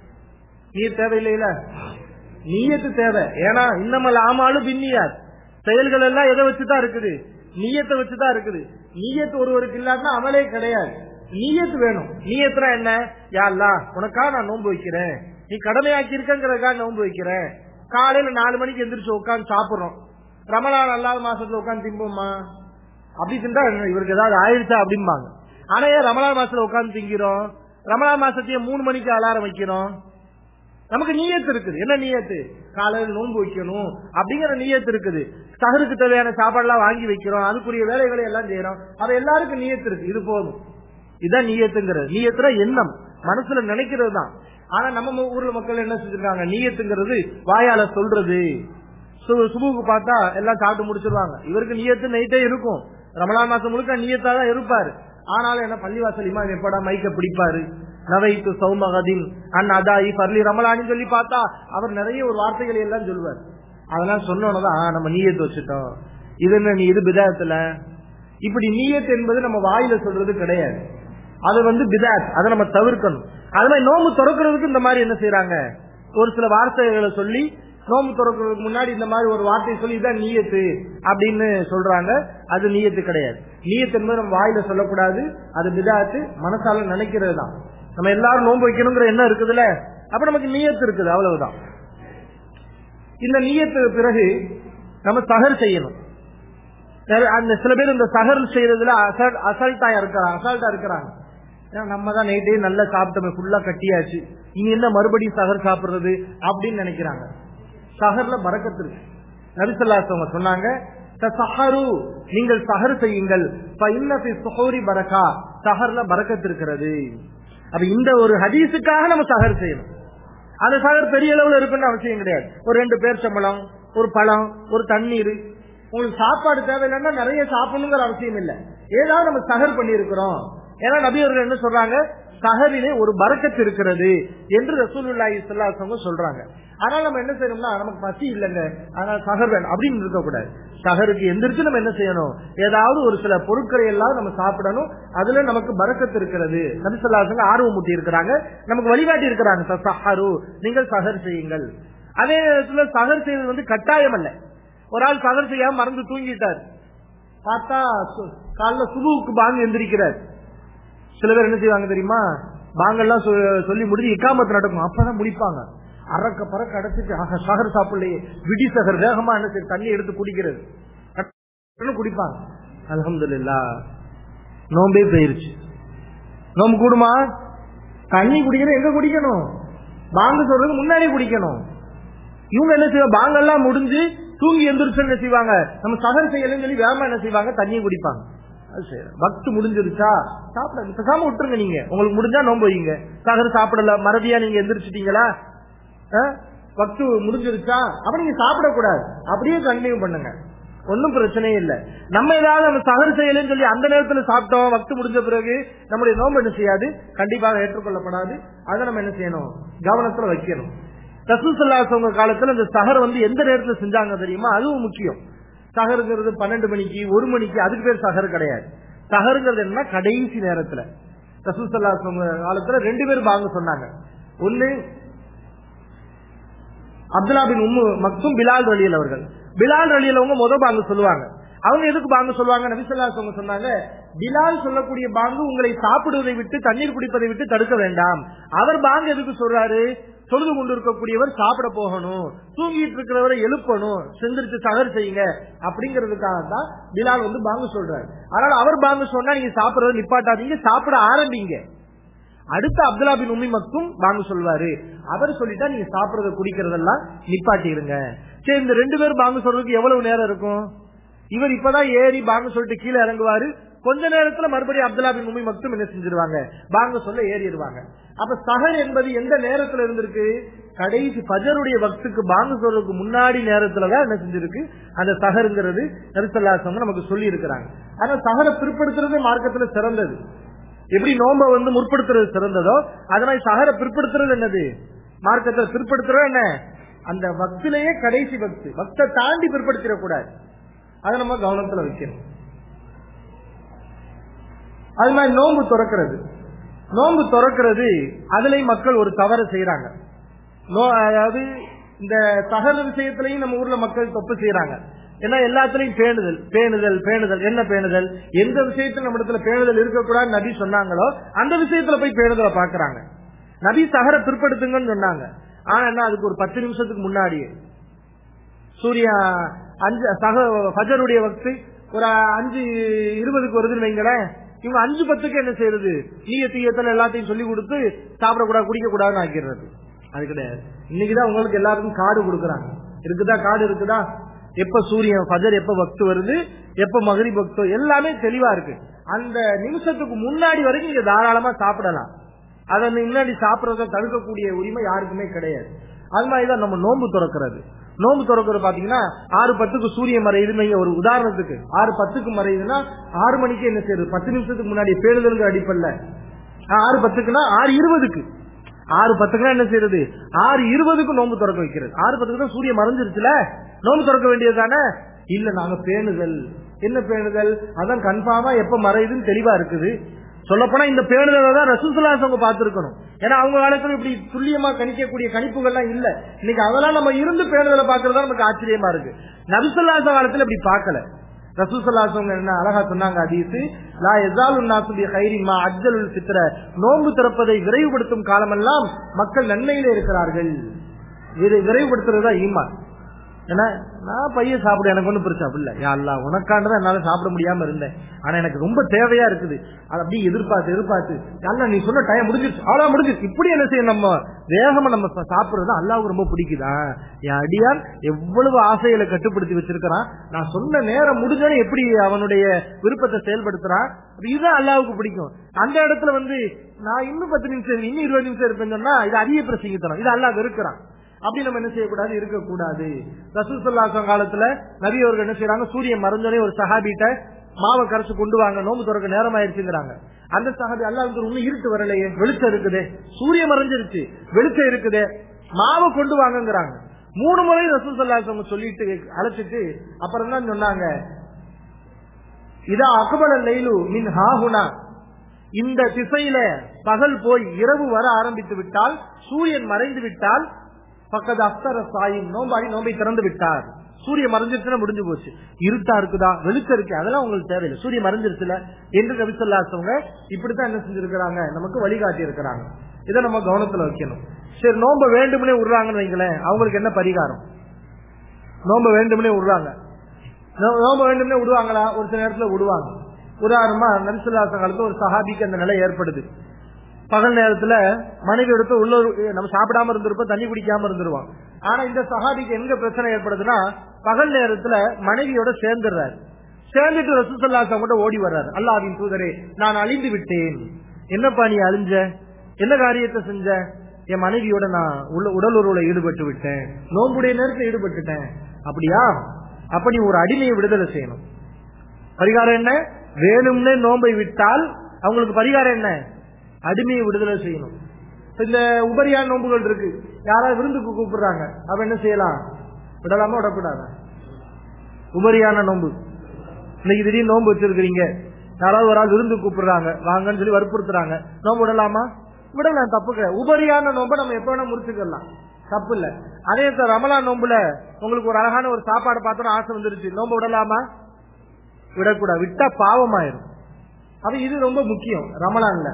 நீர் தேவையில்லையில நீயத்து தேவை ஏன்னா இன்னமல் ஆமாலும் பின்னியார் செயல்கள் எல்லாம் எதை வச்சுதான் இருக்குது நீயத்தை வச்சுதான் இருக்குது நீயத்து ஒருவருக்கு இல்லாட்டினா அமலே கிடையாது நீயத்து வேணும் நீயத்துனா என்ன யாழ்லா உனக்கா நான் நோன்பு வைக்கிறேன் நீ கடமையாக்கி இருக்கங்கிறதுக்காக நோன்பு வைக்கிறேன் காலையில நாலு மணிக்கு எந்திரிச்சு உட்காந்து சாப்பிடுறோம் ரமலான் அல்லாத மாசத்துல உட்காந்து திம்போமா அப்படி திண்டா இவருக்கு ஏதாவது ஆயிடுச்சா அப்படிம்பாங்க ஆனா ஏன் ரமலான் மாசத்துல உட்காந்து திங்கிறோம் ரமலான் மாசத்தையே மூணு மணிக்கு அலாரம் வைக்கிறோம் நமக்கு நீயத்து இருக்குது என்ன நீயத்து காலையில் நோன்பு வைக்கணும் அப்படிங்கிற நீயத்து இருக்குது சகருக்கு தேவையான சாப்பாடுலாம் வாங்கி வைக்கிறோம் அதுக்குரிய வேலைகளை எல்லாம் செய்யறோம் அது எல்லாருக்கும் நீயத்து இருக்கு இது போதும் இதான் நீயத்துங்கிறது நீயத்துல எண்ணம் மனசுல நினைக்கிறது தான் ஆனா நம்ம ஊர்ல மக்கள் என்ன செஞ்சிருக்காங்க நீயத்துங்கிறது வாயால சொல்றது சுபுக்கு பார்த்தா எல்லாம் சாப்பிட்டு முடிச்சிருவாங்க இவருக்கு நீயத்து நைட்டே இருக்கும் ரமலான் மாசம் முழுக்க நீயத்தா தான் இருப்பாரு ஆனாலும் என்ன பள்ளிவாசல் இமாம் எப்படா மைக்க பிடிப்பாரு நவைத்து சௌமகதின் அன் அதாயி பர்லி ரமலான்னு சொல்லி பார்த்தா அவர் நிறைய ஒரு வார்த்தைகளை எல்லாம் சொல்லுவார் அதெல்லாம் சொன்னோன்னதான் நம்ம நீயத்து வச்சுட்டோம் இது என்ன நீ இது பிதாத்துல இப்படி நீயத் என்பது நம்ம வாயில சொல்றது கிடையாது அது வந்து பிதாத் அதை நம்ம தவிர்க்கணும் அது மாதிரி நோம்பு திறக்கிறதுக்கு இந்த மாதிரி என்ன செய்யறாங்க ஒரு சில வார்த்தைகளை சொல்லி நோம்பு திறக்கிறதுக்கு முன்னாடி இந்த மாதிரி ஒரு வார்த்தையை சொல்லி இதான் நீயத்து அப்படின்னு சொல்றாங்க அது நீயத்து கிடையாது நீயத்து என்பது நம்ம வாயில சொல்லக்கூடாது அது பிதாத்து மனசால நினைக்கிறது தான் நம்ம எல்லாரும் நோன்பு வைக்கணுங்கிற என்ன இருக்குதுல்ல அப்ப நமக்கு நீயத்து இருக்குது அவ்வளவுதான் இந்த நீயத்து பிறகு நம்ம சகர் செய்யணும் அந்த சில பேர் இந்த சகர் செய்யறதுல அசால்ட்டா இருக்கிறாங்க அசால்ட்டா இருக்கிறாங்க நம்ம தான் நைட்டே நல்லா சாப்பிட்டோமே ஃபுல்லா கட்டியாச்சு இங்க என்ன மறுபடியும் சகர் சாப்பிடுறது அப்படின்னு நினைக்கிறாங்க சஹர்ல பறக்கத்து இருக்கு நபிசல்லாசவங்க சொன்னாங்க சஹரு நீங்கள் சஹர் செய்யுங்கள் சுகோரி பரக்கா சஹர்ல பறக்கத்து இருக்கிறது அப்ப இந்த ஒரு ஹதீஸுக்காக நம்ம சஹர் செய்யணும் அந்த சஹர் பெரிய அளவுல இருக்குன்னு அவசியம் கிடையாது ஒரு ரெண்டு பேர் சம்பளம் ஒரு பழம் ஒரு தண்ணீர் உங்களுக்கு சாப்பாடு தேவையில்லைன்னா நிறைய சாப்பிடணுங்கிற அவசியம் இல்லை ஏதாவது நம்ம சஹர் பண்ணி இருக்கிறோம் ஏன்னா நபியவர்கள் என்ன சொல்றாங்க சஹரிலே ஒரு பறக்கத்து இருக்கிறது என்று ரசூலுல்லாஹி ஸல்லல்லாஹு சொல்றாங்க அதனால நம்ம என்ன செய்யணும்னா நமக்கு பசி இல்லைங்க அதனால சஹர் வேணும் அப்படின்னு இருக்க கூடாது சஹருக்கு எந்திரிச்சு நம்ம என்ன செய்யணும் ஏதாவது ஒரு சில பொருட்களை எல்லாம் நம்ம சாப்பிடணும் அதுல நமக்கு பறக்கத்து இருக்கிறது நபிசல்லாசங்க ஆர்வம் ஊட்டி இருக்கிறாங்க நமக்கு வழிகாட்டி இருக்கிறாங்க சஹரு நீங்கள் சஹர் செய்யுங்கள் அதே நேரத்துல சஹர் செய்வது வந்து கட்டாயம் அல்ல ஒரு ஆள் சஹர் செய்யாம மறந்து தூங்கிட்டார் பார்த்தா காலைல சுபுவுக்கு பாங்க எந்திரிக்கிறார் சில பேர் என்ன செய்வாங்க தெரியுமா பாங்கெல்லாம் சொல்லி முடிஞ்சு இக்காமத்து நடக்கும் அப்பதான் முடிப்பாங்க அறக்க பறக்க அடைச்சிட்டு ஆக சகர் சாப்பிடலையே விடி சகர் வேகமா என்ன செய்ய தண்ணி எடுத்து குடிக்கிறது குடிப்பாங்க அலமதுல்லா நோம்பே போயிருச்சு நோம்பு கூடுமா தண்ணி குடிக்கணும் எங்க குடிக்கணும் பாங்க சொல்றது முன்னாடி குடிக்கணும் இவங்க என்ன செய்வாங்க பாங்கெல்லாம் முடிஞ்சு தூங்கி எந்திரிச்சு என்ன செய்வாங்க நம்ம சகர் செய்யலன்னு சொல்லி வேகமா என்ன செய்வாங்க தண்ணியை குடிப்பாங்க பக்து முடிஞ்சிருச்சா சாப்பிட பேசாம விட்டுருங்க நீங்க உங்களுக்கு முடிஞ்சா நோம்பு வைங்க சகர் சாப்பிடல மறதியா நீங்க எந்திரிச்சிட்டீங்களா பக்து முடிஞ்சிருச்சா அப்ப நீங்க சாப்பிடக்கூடாது அப்படியே கண்டினியூ பண்ணுங்க ஒன்னும் பிரச்சனையே இல்ல நம்ம ஏதாவது நம்ம சகர் செய்யலன்னு சொல்லி அந்த நேரத்துல சாப்பிட்டோம் வக்து முடிஞ்ச பிறகு நம்முடைய நோம்பு என்ன செய்யாது கண்டிப்பாக ஏற்றுக்கொள்ளப்படாது அதை நம்ம என்ன செய்யணும் கவனத்துல வைக்கணும் ரசூசல்லாசவங்க காலத்துல இந்த சகர் வந்து எந்த நேரத்துல செஞ்சாங்க தெரியுமா அதுவும் முக்கியம் சகருங்கிறது பன்னெண்டு மணிக்கு ஒரு மணிக்கு அதுக்கு பேர் சகர் கிடையாது சகருங்கிறது என்ன கடைசி நேரத்துல ரசூசல்லாசவங்க காலத்துல ரெண்டு பேர் பாங்க சொன்னாங்க ஒன்னு அப்துல்லா பின் உம்மு மக்தும் பிலால் ரலியல் அவர்கள் பிலால் ரலியல் அவங்க முத பாங்க சொல்லுவாங்க அவங்க எதுக்கு பாங்கு சொல்லுவாங்க நபிசல்லாஸ் அவங்க சொன்னாங்க பிலால் சொல்லக்கூடிய பாங்கு உங்களை சாப்பிடுவதை விட்டு தண்ணீர் குடிப்பதை விட்டு தடுக்க வேண்டாம் அவர் பாங்கு எதுக்கு சொல்றாரு தொழுது கொண்டு இருக்கக்கூடியவர் சாப்பிட போகணும் தூங்கிட்டு இருக்கிறவரை எழுப்பணும் செந்திரிச்சு சகர் செய்யுங்க அப்படிங்கிறதுக்காக தான் பிலால் வந்து பாங்கு சொல்றாரு அதனால அவர் பாங்கு சொன்னா நீங்க சாப்பிடறத நிப்பாட்டாதீங்க சாப்பிட ஆரம்பிங்க அடுத்த அப்துல்லா பின் உம்மி மக்கும் பாங்கு சொல்வாரு அவர் சொல்லிட்டா நீங்க சாப்பிடறத குடிக்கிறதெல்லாம் நிப்பாட்டிருங்க சரி இந்த ரெண்டு பேரும் பாங்கு சொல்றதுக்கு எவ்வளவு நேரம் இருக்கும் இவர் இப்பதான் ஏறி பாங்கு சொல்லிட்டு கீழே இறங்குவாரு கொஞ்ச நேரத்துல மறுபடியும் அப்துல்லா பின் உம்மி மக்கும் என்ன செஞ்சிருவாங்க பாங்க சொல்ல ஏறிடுவாங்க அப்ப சஹர் என்பது எந்த நேரத்துல இருந்திருக்கு கடைசி பஜருடைய வக்துக்கு பாங்கு சொல்றதுக்கு முன்னாடி நேரத்துலதான் என்ன செஞ்சிருக்கு அந்த சஹருங்கிறது நரிசல்லாசவங்க நமக்கு சொல்லி இருக்கிறாங்க ஆனா சஹரை பிற்படுத்துறதே மார்க்கத்துல சிறந்தது எப்படி நோம்ப வந்து முற்படுத்துறது சிறந்ததோ அதனால சஹர பிற்படுத்துறது என்னது மார்க்கத்தை பிற்படுத்துறது என்ன அந்த பக்திலேயே கடைசி பக்தி பக்தை தாண்டி பிற்படுத்திடக்கூடாது அதை நம்ம கவனத்துல வைக்கணும் அது மாதிரி நோன்பு துறக்கிறது நோன்பு துறக்கிறது அதுலயும் மக்கள் ஒரு தவறு செய்யறாங்க அதாவது இந்த சகல விஷயத்திலையும் நம்ம ஊர்ல மக்கள் தப்பு செய்யறாங்க ஏன்னா எல்லாத்துலயும் பேணுதல் பேணுதல் பேணுதல் என்ன பேணுதல் எந்த விஷயத்துல நம்ம இடத்துல பேணுதல் இருக்கக்கூடாது நபி சொன்னாங்களோ அந்த விஷயத்துல போய் பேணுதலை பாக்குறாங்க நபி சகர பிற்படுத்துங்கன்னு சொன்னாங்க ஆனா என்ன அதுக்கு ஒரு பத்து நிமிஷத்துக்கு முன்னாடியே சூர்யா அஞ்சு சக ஃபஜருடைய வக்து ஒரு அஞ்சு இருபதுக்கு வருதுன்னு வைங்களேன் இவங்க அஞ்சு பத்துக்கு என்ன செய்யறது நீய தீயத்தல் எல்லாத்தையும் சொல்லி கொடுத்து சாப்பிடக்கூடாது குடிக்க கூடாதுன்னு ஆக்கிடுறது அது கிடையாது இன்னைக்குதான் உங்களுக்கு எல்லாருக்கும் கார்டு கொடுக்குறாங்க இருக்குதா கார்டு இருக்குதா எப்ப சூரியன் ஃபஜர் எப்ப வக்து வருது எப்ப மகரி பக்தோ எல்லாமே தெளிவா இருக்கு அந்த நிமிஷத்துக்கு முன்னாடி வரைக்கும் நீங்க தாராளமா சாப்பிடலாம் அதை முன்னாடி சாப்பிடறத தடுக்கக்கூடிய உரிமை யாருக்குமே கிடையாது அது மாதிரிதான் நம்ம நோன்பு துறக்கிறது நோன்பு துறக்கிறது பாத்தீங்கன்னா ஆறு பத்துக்கு சூரியன் மறையுதுன்னு ஒரு உதாரணத்துக்கு ஆறு பத்துக்கு மறையுதுன்னா ஆறு மணிக்கு என்ன செய்யுது பத்து நிமிஷத்துக்கு முன்னாடி பேருதலுங்க அடிப்பல்ல ஆறு பத்துக்குன்னா ஆறு இருபதுக்கு ஆறு பத்துக்குனா என்ன செய்யறது ஆறு இருபதுக்கு நோன்பு திறக்க வைக்கிறது ஆறு பத்துக்கு தான் சூரியன் மறைஞ்சிருச்சுல நோன்பு திறக்க வேண்டியது தானே இல்ல நாங்க பேணுதல் என்ன பேணுதல் அதான் கன்ஃபார்மா எப்ப மறையுதுன்னு தெளிவா இருக்குது சொல்லப்போனா இந்த பேணுதலை தான் ரசூசலாஸ் அவங்க பார்த்திருக்கணும் ஏன்னா அவங்க காலத்துல இப்படி துல்லியமா கணிக்கக்கூடிய கணிப்புகள்லாம் இல்ல இன்னைக்கு அதெல்லாம் நம்ம இருந்து பேணுதலை பாக்குறதா நமக்கு ஆச்சரியமா இருக்கு நபிசுல்லாச காலத்துல இப்படி பார்க்கல ரசூசல்லாசவங்க என்ன அழகா சொன்னாங்க அதீசு லா எசாலு நாசுடைய கைரிமா அஜலுல் சித்திர நோன்பு திறப்பதை விரைவுபடுத்தும் காலமெல்லாம் மக்கள் நன்மையிலே இருக்கிறார்கள் இதை விரைவுபடுத்துறதுதான் ஈமான் ஏன்னா நான் பையன் சாப்பிட எனக்கு ஒன்றும் பிரச்சனை இல்ல யா அல்லா உனக்காண்டதான் என்னால சாப்பிட முடியாம இருந்தேன் ஆனா எனக்கு ரொம்ப தேவையா இருக்குது அது அப்படியே எதிர்பார்த்து எதிர்பார்த்து அல்ல நீ சொன்ன டைம் முடிஞ்சிருச்சு அவ்வளோ முடிஞ்சிருச்சு இப்படி என்ன செய்யும் நம்ம வேகமா நம்ம சாப்பிடுறது அல்லாவுக்கு ரொம்ப பிடிக்குதா என் அடியான் எவ்வளவு ஆசைகளை கட்டுப்படுத்தி வச்சிருக்கிறான் நான் சொன்ன நேரம் முடிஞ்சோன்னு எப்படி அவனுடைய விருப்பத்தை செயல்படுத்துறான் இதுதான் அல்லாவுக்கு பிடிக்கும் அந்த இடத்துல வந்து நான் இன்னும் பத்து நிமிஷம் இன்னும் இருபது நிமிஷம் இருப்பேன்னு சொன்னா இது அதிக பிரசங்கித்தனம் இது அல்லா வெறுக்கிறான் அப்படி நம்ம என்ன செய்யக்கூடாது இருக்கக்கூடாது ரசூசல்லாசம் காலத்துல நபி அவர்கள் என்ன செய்யறாங்க சூரியன் மறைஞ்சோடனே ஒரு சஹாபிட்ட மாவை கரைச்சு கொண்டு வாங்க நோம்பு துறக்க நேரம் ஆயிடுச்சுங்கிறாங்க அந்த சஹாபி அல்லா இன்னும் இருட்டு வரலையே வெளிச்சம் இருக்குதே சூரியன் மறைஞ்சிருச்சு வெளிச்சம் இருக்குதே மாவை கொண்டு வாங்கங்கிறாங்க மூணு முறை ரசூசல்லாசம் சொல்லிட்டு அழைச்சிட்டு அப்புறம் தான் சொன்னாங்க இதா அக்பல லைலு மின் ஹாஹுனா இந்த திசையில பகல் போய் இரவு வர ஆரம்பித்து விட்டால் சூரியன் மறைந்து விட்டால் பக்கத்து அஸ்தர சாயும் நோம்பாடி நோம்பை திறந்து விட்டார் சூரியன் மறைஞ்சிருச்சுன்னா முடிஞ்சு போச்சு இருட்டா இருக்குதா வெளிச்சம் இருக்கு அதெல்லாம் உங்களுக்கு தேவையில்லை சூரியன் மறைஞ்சிருச்சுல என்று கவிசல்லாசவங்க இப்படித்தான் என்ன செஞ்சிருக்கிறாங்க நமக்கு வழிகாட்டி இருக்கிறாங்க இதை நம்ம கவனத்துல வைக்கணும் சரி நோம்ப வேண்டும்னே விடுறாங்கன்னு வைங்களேன் அவங்களுக்கு என்ன பரிகாரம் நோம்ப வேண்டும்னே விடுறாங்க நோம்ப வேண்டும்னே விடுவாங்களா ஒரு சில நேரத்துல விடுவாங்க உதாரணமா நரிசுல்லாச காலத்துல ஒரு சஹாபிக்கு அந்த நிலை ஏற்படுது பகல் நேரத்துல மனைவி எடுத்து உள்ள நம்ம சாப்பிடாம இருந்திருப்போம் தண்ணி குடிக்காம இருந்துருவோம் ஆனா இந்த சஹாபிக்கு எங்க பிரச்சனை ஏற்படுதுன்னா பகல் நேரத்துல மனைவியோட சேர்ந்துடுறாரு சேர்ந்துட்டு ரசூசல்லாசம் கூட ஓடி வர்றாரு அல்லாவின் தூதரே நான் அழிந்து விட்டேன் என்னப்பா நீ அழிஞ்ச என்ன காரியத்தை செஞ்ச என் மனைவியோட நான் உள்ள உடல் உறவுல ஈடுபட்டு விட்டேன் நோம்புடைய நேரத்தில் ஈடுபட்டுட்டேன் அப்படியா அப்ப நீ ஒரு அடிமையை விடுதலை செய்யணும் பரிகாரம் என்ன வேணும்னே நோம்பை விட்டால் அவங்களுக்கு பரிகாரம் என்ன அடிமையை விடுதலை செய்யணும் இந்த உபரியான நோம்புகள் இருக்கு யாராவது விருந்துக்கு கூப்பிடுறாங்க அப்ப என்ன செய்யலாம் விடலாமா விடக்கூடாதா உபரியான நோம்பு இன்னைக்கு திடீர்னு நோம்பு வச்சிருக்கிறீங்க யாராவது ஒரு ஆள் விருந்து கூப்பிடுறாங்க வாங்கன்னு சொல்லி வற்புறுத்துறாங்க நோம்பு விடலாமா விடலாம் தப்பு கிடையாது உபரியான நோம்பை நம்ம எப்ப வேணா முடிச்சுக்கலாம் தப்பு இல்ல அதே ரமலா நோம்புல உங்களுக்கு ஒரு அழகான ஒரு சாப்பாடு பார்த்தோம் ஆசை வந்துருச்சு நோம்பு விடலாமா விடக்கூடாது விட்டா பாவமாயிரும் அப்ப இது ரொம்ப முக்கியம் ரமலான்ல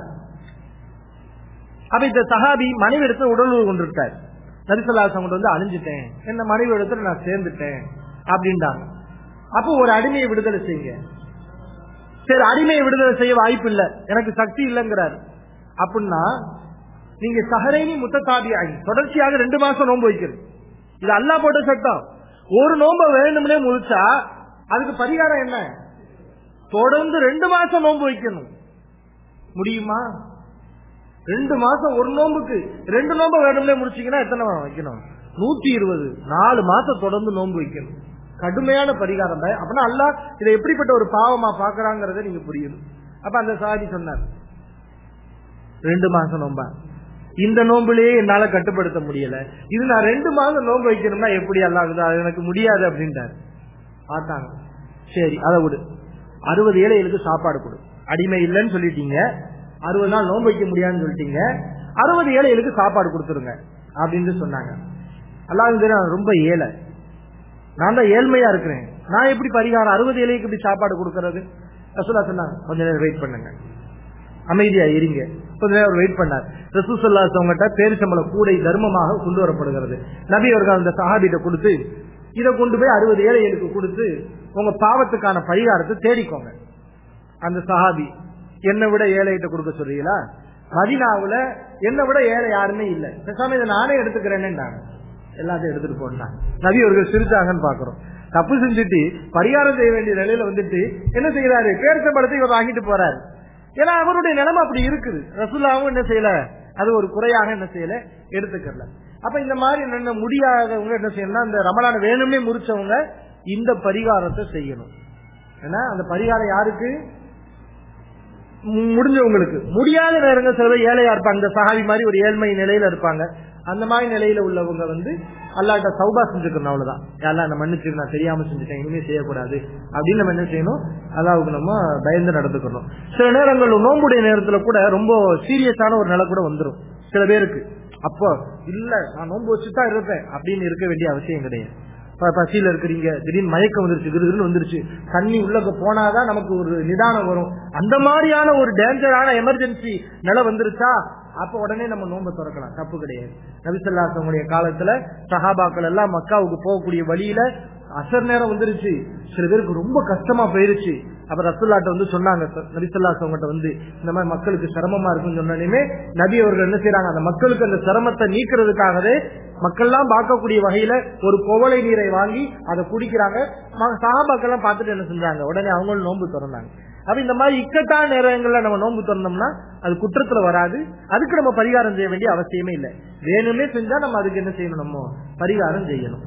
அப்ப இந்த சஹாபி மனைவி இடத்துல உடல் உறவு கொண்டிருக்காரு நரிசல்லாசம் கொண்டு வந்து அழிஞ்சிட்டேன் என்ன மனைவி இடத்துல நான் சேர்ந்துட்டேன் அப்படின்றாங்க அப்போ ஒரு அடிமையை விடுதலை செய்யுங்க சரி அடிமையை விடுதலை செய்ய வாய்ப்பு இல்ல எனக்கு சக்தி இல்லைங்கிறார் அப்படின்னா நீங்க சஹரைனி முத்தத்தாபி ஆகி தொடர்ச்சியாக ரெண்டு மாசம் நோன்பு வைக்கிறது இது அல்லா போட்ட சட்டம் ஒரு நோன்ப வேணும்னே முழிச்சா அதுக்கு பரிகாரம் என்ன தொடர்ந்து ரெண்டு மாசம் நோன்பு வைக்கணும் முடியுமா ரெண்டு மாசம் ஒரு நோன்புக்கு ரெண்டு நோன்பு வேணும்னே முடிச்சீங்கன்னா எத்தனை வைக்கணும் நூத்தி இருபது நாலு மாசம் தொடர்ந்து நோன்பு வைக்கணும் கடுமையான பரிகாரம் தான் அப்படின்னா அல்லா இதை எப்படிப்பட்ட ஒரு பாவமா பாக்குறாங்கிறத நீங்க புரியணும் அப்ப அந்த சாதி சொன்னார் ரெண்டு மாசம் நோம்பா இந்த நோம்புலயே என்னால கட்டுப்படுத்த முடியல இது நான் ரெண்டு மாசம் நோன்பு வைக்கணும்னா எப்படி அல்லாகுது அது எனக்கு முடியாது அப்படின்ட்டார் பார்த்தாங்க சரி அதை விடு அறுபது ஏழைகளுக்கு சாப்பாடு கொடு அடிமை இல்லைன்னு சொல்லிட்டீங்க அறுபது நாள் நோன்பு வைக்க முடியாதுன்னு சொல்லிட்டீங்க அறுபது ஏழைகளுக்கு சாப்பாடு கொடுத்துருங்க அப்படின்னு சொன்னாங்க அல்லாஹ் ரொம்ப ஏழை நான் தான் ஏழ்மையா இருக்கிறேன் நான் எப்படி பரிகாரம் அறுபது ஏழைக்கு எப்படி சாப்பாடு கொடுக்கறது ரசூலா சொன்னாங்க கொஞ்ச நேரம் வெயிட் பண்ணுங்க அமைதியா இருங்க கொஞ்ச நேரம் வெயிட் பண்ணார் ரசூசல்லா அவங்ககிட்ட பேரிசம்பள கூடை தர்மமாக கொண்டு வரப்படுகிறது நபி அவர்கள் அந்த சஹாபிட்ட கொடுத்து இதை கொண்டு போய் அறுபது ஏழைகளுக்கு கொடுத்து உங்க பாவத்துக்கான பரிகாரத்தை தேடிக்கோங்க அந்த சஹாபி என்னை விட ஏழைகிட்ட கொடுக்க சொல்றீங்களா மதினாவுல என்னை விட ஏழை யாருமே இல்ல பேசாம இதை நானே எடுத்துக்கிறேன்னு எல்லாத்தையும் எடுத்துட்டு போனாங்க நபி அவர்கள் சிரிச்சாங்கன்னு பாக்குறோம் தப்பு செஞ்சுட்டு பரிகாரம் செய்ய வேண்டிய நிலையில வந்துட்டு என்ன செய்யறாரு பேரிசம்பளத்தை இவர் வாங்கிட்டு போறாரு ஏன்னா அவருடைய நிலைமை அப்படி இருக்குது ரசுல்லாவும் என்ன செய்யல அது ஒரு குறையாக என்ன செய்யல எடுத்துக்கல அப்ப இந்த மாதிரி என்ன முடியாதவங்க என்ன செய்யணும்னா இந்த ரமலான வேணும்னே முறிச்சவங்க இந்த பரிகாரத்தை செய்யணும் ஏன்னா அந்த பரிகாரம் யாருக்கு முடிஞ்சவங்களுக்கு முடியாத நேரங்கள் சில பேர் ஏழையா இருப்பாங்க இந்த சகாவி மாதிரி ஒரு ஏழ்மை நிலையில இருப்பாங்க அந்த மாதிரி நிலையில உள்ளவங்க வந்து அல்லாட்ட சௌபா செஞ்சுக்கணும் அவ்வளவுதான் யாரெல்லாம் என்ன மன்னிச்சு நான் தெரியாம செஞ்சுட்டேன் இனிமே செய்யக்கூடாது அப்படின்னு நம்ம என்ன செய்யணும் அல்லாவுக்கு நம்ம பயந்து நடந்துக்கணும் சில நேரங்கள் நோம்புடைய நேரத்துல கூட ரொம்ப சீரியஸான ஒரு நிலை கூட வந்துடும் சில பேருக்கு அப்போ இல்ல நான் நோன்பு வச்சுதான் இருப்பேன் அப்படின்னு இருக்க வேண்டிய அவசியம் கிடையாது பசியில இருக்கிறீங்க திடீர்னு மயக்கம் வந்துருச்சு கிருகிருன்னு வந்துருச்சு தண்ணி உள்ளக்க போனாதான் நமக்கு ஒரு நிதானம் வரும் அந்த மாதிரியான ஒரு டேஞ்சரான எமர்ஜென்சி நிலை வந்துருச்சா அப்ப உடனே நம்ம நோன்பை திறக்கலாம் தப்பு கிடையாது நபிசல்லாசவங்களுடைய காலத்துல சஹாபாக்கள் எல்லாம் மக்காவுக்கு போகக்கூடிய வழியில அசர் நேரம் வந்துருச்சு சில பேருக்கு ரொம்ப கஷ்டமா போயிருச்சு அப்ப ரசுல்லாட்ட வந்து சொன்னாங்க நபிசல்லாசவங்கிட்ட வந்து இந்த மாதிரி மக்களுக்கு சிரமமா இருக்குன்னு சொன்னே நபி அவர்கள் என்ன செய்யறாங்க அந்த மக்களுக்கு அந்த சிரமத்தை நீக்கிறதுக்காகவே மக்கள்லாம் பார்க்கக்கூடிய வகையில ஒரு குவளை நீரை வாங்கி அதை குடிக்கிறாங்க சகாபாக்கள் எல்லாம் பார்த்துட்டு என்ன செஞ்சாங்க உடனே அவங்களும் நோன்பு திறந்தாங்க அப்ப இந்த மாதிரி இக்கட்டான நேரங்கள்ல நம்ம நோன்பு திறந்தோம்னா அது குற்றத்துல வராது அதுக்கு நம்ம பரிகாரம் செய்ய வேண்டிய அவசியமே இல்லை வேணுமே செஞ்சா நம்ம அதுக்கு என்ன செய்யணும் நம்ம பரிகாரம் செய்யணும்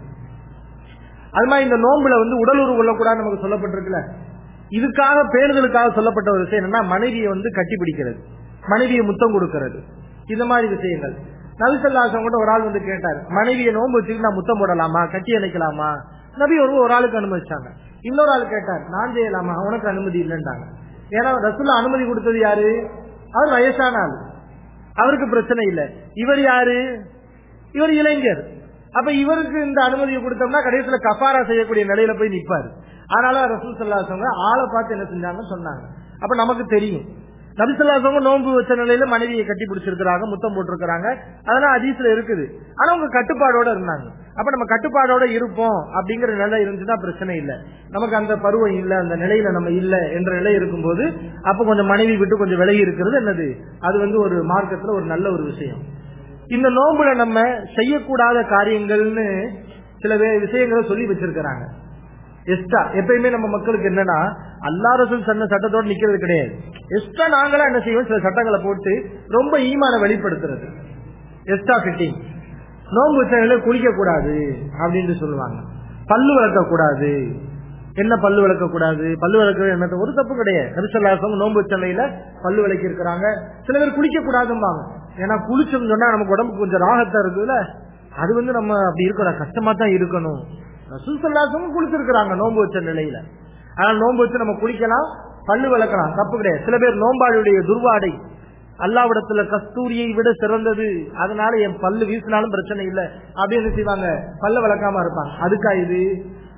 அது மாதிரி இந்த நோன்புல வந்து உடல் உறவு கொள்ளக்கூடாது நமக்கு சொல்லப்பட்டிருக்குல்ல இதுக்காக பேணுதலுக்காக சொல்லப்பட்ட ஒரு விஷயம் என்னன்னா மனைவியை வந்து கட்டி பிடிக்கிறது மனைவியை முத்தம் கொடுக்கிறது இந்த மாதிரி விஷயங்கள் நபிசல்லாசம் கூட ஒரு ஆள் வந்து கேட்டார் மனைவியை நோன்பு வச்சுட்டு நான் முத்தம் போடலாமா கட்டி அணைக்கலாமா நபி ஒரு ஒரு ஆளுக்கு அனுமதிச்சாங்க இன்னொரு ஆள் கேட்டார் நான் செய்யலாமா அவனுக்கு அனுமதி இல்லைன்றாங்க ஏன்னா ரசுல்லா அனுமதி கொடுத்தது யாரு அவர் வயசான ஆள் அவருக்கு பிரச்சனை இல்லை இவர் யாரு இவர் இளைஞர் அப்ப இவருக்கு இந்த அனுமதியை கொடுத்தோம்னா கடைசியில கஃபாரா செய்யக்கூடிய நிலையில போய் நிப்பாரு அதனால ரசூல் சல்லாசவங்க ஆளை பார்த்து என்ன செஞ்சாங்கன்னு சொன்னாங்க அப்ப நமக்கு தெரியும் நபிசல்லாசவங்க நோன்பு வச்ச நிலையில மனைவியை கட்டி பிடிச்சிருக்கிறாங்க முத்தம் போட்டிருக்கிறாங்க அதெல்லாம் அதிசல இருக்குது ஆனா உங்க கட்டுப்பாடோட இருந்தாங்க அப்ப நம்ம கட்டுப்பாடோட இருப்போம் அப்படிங்கிற நிலை இருந்துச்சுன்னா பிரச்சனை இல்லை நமக்கு அந்த பருவம் இல்ல அந்த நிலையில நம்ம இல்ல என்ற நிலை இருக்கும்போது அப்ப கொஞ்சம் மனைவி விட்டு கொஞ்சம் விலகி இருக்கிறது என்னது அது வந்து ஒரு மார்க்கத்துல ஒரு நல்ல ஒரு விஷயம் இந்த நோம்புல நம்ம செய்யக்கூடாத காரியங்கள்னு சில விஷயங்களை சொல்லி வச்சிருக்கிறாங்க எக்ஸ்ட்ரா எப்பயுமே நம்ம மக்களுக்கு என்னன்னா அல்லா ரசூல் சொன்ன சட்டத்தோட நிக்கிறது கிடையாது எக்ஸ்ட்ரா நாங்களா என்ன செய்வோம் சில சட்டங்களை போட்டு ரொம்ப ஈமான வெளிப்படுத்துறது எக்ஸ்ட்ரா ஃபிட்டிங் நோம்பு வச்சவங்கள குளிக்க கூடாது அப்படின்னு சொல்லுவாங்க பல்லு விளக்க கூடாது என்ன பல்லு விளக்க கூடாது பல்லு விளக்க என்ன ஒரு தப்பு கிடையாது நரிசல்லாசம் நோம்பு வச்சலையில பல்லு விளக்கி இருக்கிறாங்க சில பேர் குளிக்க கூடாதும்பாங்க ஏன்னா குளிச்சோம்னு சொன்னா நமக்கு உடம்புக்கு கொஞ்சம் ராகத்தா இருக்குதுல்ல அது வந்து நம்ம அப்படி இருக்கணும் கஷ்டமா தான் இருக்கணும் ரசூசல்லாசமும் குளிச்சிருக்கிறாங்க நோன்பு வச்ச நிலையில ஆனா நோன்பு வச்சு நம்ம குளிக்கலாம் பல்லு விளக்கலாம் தப்பு கிடையாது சில பேர் நோம்பாளுடைய துர்வாடை அல்லாவிடத்துல கஸ்தூரியை விட சிறந்தது அதனால என் பல்லு வீசினாலும் பிரச்சனை இல்லை அப்படின்னு செய்வாங்க பல்ல விளக்காம இருப்பாங்க அதுக்கா இது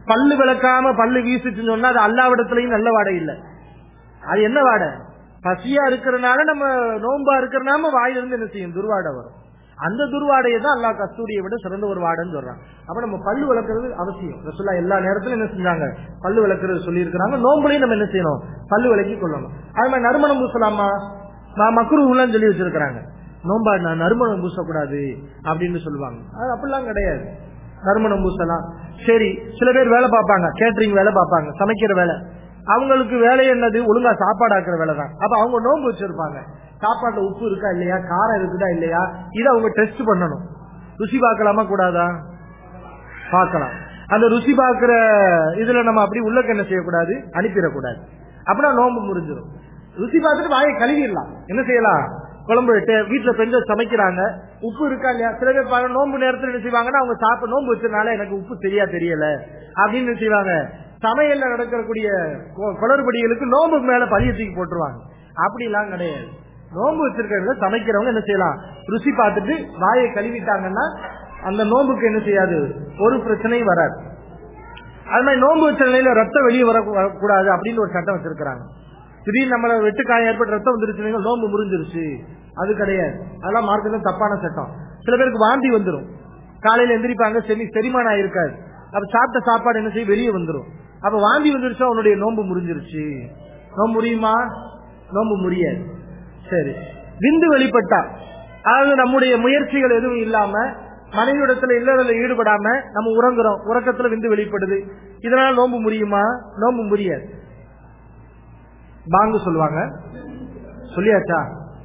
பல்லு விளக்காம பல்லு வீசிச்சுன்னு சொன்னா அது அல்லாவிடத்துலயும் நல்ல வாடை இல்ல அது என்ன வாடை பசியா இருக்கிறனால நம்ம நோன்பா இருக்கிறனாம வாயிலிருந்து என்ன செய்யும் துர்வாடை வரும் அந்த துர்வாடையை தான் அல்லாஹ் கஸ்தூரியை விட சிறந்த ஒரு வாடைன்னு சொல்றான் அப்ப நம்ம பல்லு விளக்குறது அவசியம் ரசுல்லா எல்லா நேரத்திலும் என்ன செஞ்சாங்க பல்லு விளக்குறது சொல்லி இருக்கிறாங்க நோம்புலையும் நம்ம என்ன செய்யணும் பல்லு விளக்கி கொள்ளணும் அது மாதிரி நறுமணம் பூசலாமா நான் மக்குருலாம் சொல்லி வச்சிருக்கிறாங்க நோம்பா நான் நறுமணம் பூசக்கூடாது அப்படின்னு சொல்லுவாங்க அது அப்படிலாம் கிடையாது நறுமணம் பூசலாம் சரி சில பேர் வேலை பார்ப்பாங்க கேட்டரிங் வேலை பார்ப்பாங்க சமைக்கிற வேலை அவங்களுக்கு வேலை என்னது ஒழுங்கா சாப்பாடு ஆக்குற வேலை தான் அப்ப அவங்க நோன்பு வச்சிருப்பாங்க சாப்பாட்டுல உப்பு இருக்கா இல்லையா காரம் இருக்குதா இல்லையா இதை அவங்க டெஸ்ட் பண்ணணும் ருசி பார்க்கலாமா கூடாதா பார்க்கலாம் அந்த ருசி பார்க்கிற இதுல நம்ம அப்படி உள்ளக்க என்ன செய்யக்கூடாது அனுப்பிடக்கூடாது அப்படின்னா நோன்பு முறிஞ்சிடும் ருசி பார்த்துட்டு வாயை கழுவிடலாம் என்ன செய்யலாம் குழம்பு டே- வீட்டுல பெண்கள் சமைக்கிறாங்க உப்பு இருக்கா இல்லையா சில பேர் பாருங்க நோன்பு நேரத்துல என்ன செய்வாங்கன்னா அவங்க சாப்பிட நோன்பு வச்சதுனால எனக்கு உப்பு சரியா தெரியல அப்படின்னு என்ன செய்வாங்க சமையல்ல நடக்கக்கூடிய கொ- குளறுபடிகளுக்கு நோன்பு மேல பழிய தூக்கி போட்டுருவாங்க அப்படிலாம் கிடையாது நோன்பு வச்சிருக்கிறத சமைக்கிறவங்க என்ன செய்யலாம் ருசி பார்த்துட்டு வாயை கழுவிட்டாங்கன்னா அந்த நோன்புக்கு என்ன செய்யாது ஒரு பிரச்சனையும் வராது அது மாதிரி நோன்பு வச்ச நிலையில ரத்தம் வெளியே வர வரக்கூடாது அப்படின்னு ஒரு சட்டம் வச்சிருக்காங்க திடீர்னு நம்மள வெட்டுக்காயம் ஏற்பட்டு ரத்தம் வந்துருச்சு நோன்பு முறிஞ்சிருச்சு அது கிடையாது அதெல்லாம் மார்க்கத்தில் தப்பான சட்டம் சில பேருக்கு வாந்தி வந்துடும் காலையில எந்திரிப்பாங்க செமி செரிமானம் ஆயிருக்காது அப்ப சாப்பிட்ட சாப்பாடு என்ன செய்யும் வெளியே வந்துடும் அப்ப வாந்தி வந்துருச்சா உன்னுடைய நோன்பு முறிஞ்சிருச்சு நோன்பு முடியுமா நோன்பு முடியாது சரி விந்து வெளிப்பட்டா அதாவது நம்முடைய முயற்சிகள் எதுவும் இல்லாம மனைவிடத்துல இல்லறதுல ஈடுபடாம நம்ம உறங்குறோம் உறக்கத்துல விந்து வெளிப்படுது இதனால நோன்பு முடியுமா நோன்பு முடியாது பாங்கு சொல்லுவாங்க சொல்லியாச்சா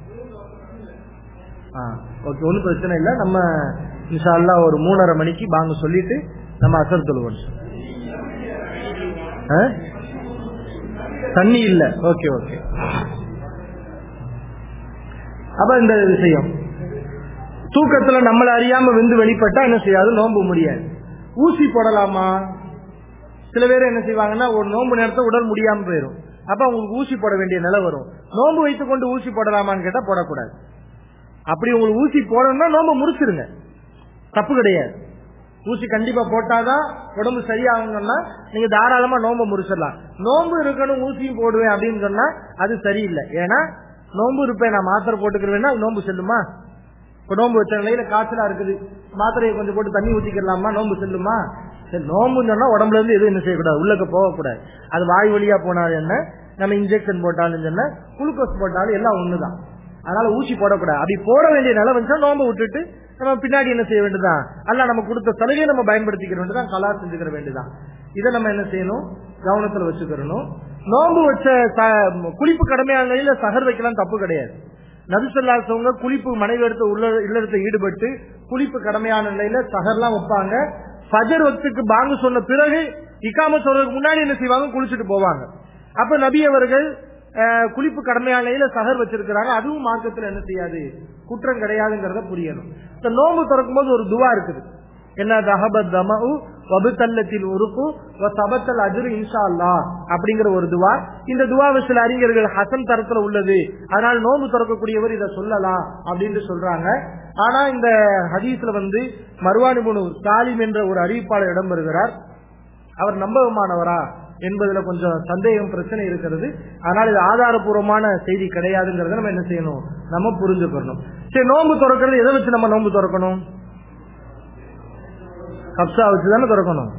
ஓகே ஒன்றும் பிரச்சனை இல்லை நம்ம இன்ஷா அல்லாஹ் ஒரு மூணரை மணிக்கு பாங்கு சொல்லிட்டு நம்ம அசர் தொழுவோம் ஆ? தண்ணி இல்ல ஓகே ஓகே அப்ப இந்த விஷயம் தூக்கத்துல நம்மள அறியாம விந்து வெளிப்பட்டா என்ன செய்யாது நோன்பு முடியாது ஊசி போடலாமா சில பேர் என்ன செய்வாங்கன்னா ஒரு நோன்பு நேரத்தை உடல் முடியாம போயிடும் அப்ப உங்களுக்கு ஊசி போட வேண்டிய நிலை வரும் நோன்பு வைத்துக் கொண்டு ஊசி போடலாமான்னு கேட்டா போடக்கூடாது அப்படி உங்களுக்கு ஊசி போடணும்னா நோன்பு முடிச்சிருங்க தப்பு கிடையாது ஊசி கண்டிப்பா போட்டாதான் உடம்பு சரியாகணும்னா நீங்க தாராளமா நோன்பு முடிச்சிடலாம் நோன்பு இருக்கணும் ஊசியும் போடுவேன் அப்படின்னு சொன்னா அது சரியில்லை ஏன்னா நோன்பு இருப்பேன் நான் மாத்திரை போட்டுக்கிறேன்னா அது நோன்பு செல்லுமா இப்ப நோன்பு வச்ச நிலையில காய்ச்சலா இருக்குது மாத்திரையை கொஞ்சம் போட்டு தண்ணி ஊத்திக்கலாமா நோன்பு செல்லுமா சரி நோம்புன்னு சொன்னா உடம்புல இருந்து எதுவும் என்ன செய்யக்கூடாது உள்ளக்க போகக்கூடாது அது வாய் வழியா போனாலும் என்ன நம்ம இன்ஜெக்ஷன் போட்டாலும் என்ன குளுக்கோஸ் போட்டாலும் எல்லாம் ஒண்ணுதான் அதனால ஊசி போடக்கூடாது அப்படி போட வேண்டிய நிலை வந்துச்சா நோம்ப விட்டுட்டு நம்ம பின்னாடி என்ன செய்ய வேண்டியதான் அல்ல நம்ம கொடுத்த சலுகையை நம்ம பயன்படுத்திக்கிற வேண்டியதான் கலா செஞ்சுக்கிற வேண்டியதான் இதை நம்ம என்ன செய்யணும் கவனத்துல வச்சுக்கிறணும் நோன்பு வச்ச ச- குளிப்பு கடமையான நிலையில சகர் வைக்கலாம் தப்பு கிடையாது நபிசல்லாசவங்க குளிப்பு மனைவி எடுத்த உள்ள இல்லறத்தை ஈடுபட்டு குளிப்பு கடமையான நிலையில சகர்லாம் வைப்பாங்க ஃபஜர் வக்துக்கு பாங்கு சொன்ன பிறகு இக்காம சொல்றதுக்கு முன்னாடி என்ன செய்வாங்க குளிச்சுட்டு போவாங்க அப்ப நபி அவர்கள் அஹ், குளிப்பு கடமையான நிலையில சகர் வச்சிருக்கிறாங்க அதுவும் மார்க்கத்துல என்ன செய்யாது குற்றம் கிடையாதுங்கிறத புரியணும் இந்த நோம்பு திறக்கும் போது ஒரு துவா இருக்குது என்ன தஹபத் தமு வபுத்தல்லத்தில் உறுப்பு சபத்தல் அஜுரு இன்ஷா அல்லா அப்படிங்கிற ஒரு துவா இந்த துவாவை சில அறிஞர்கள் ஹசன் தரத்துல உள்ளது அதனால் நோம்பு திறக்கக்கூடியவர் இதை சொல்லலாம் அப்படின்னு சொல்றாங்க ஆனா இந்த ஹதீஸ்ல வந்து மருவானி முனு சாலிம் என்ற ஒரு அறிவிப்பாளர் இடம் வருகிறார் அவர் நம்பகமானவரா என்பதுல கொஞ்சம் சந்தேகம் பிரச்சனை இருக்கிறது அதனால இது ஆதாரபூர்வமான செய்தி கிடையாதுங்கிறத நம்ம என்ன செய்யணும் நம்ம புரிஞ்சுக்கணும் சரி நோன்பு திறக்கிறது எதை வச்சு நம்ம நோன்பு திறக்கணும் கப்சா வச்சு தானே திறக்கணும்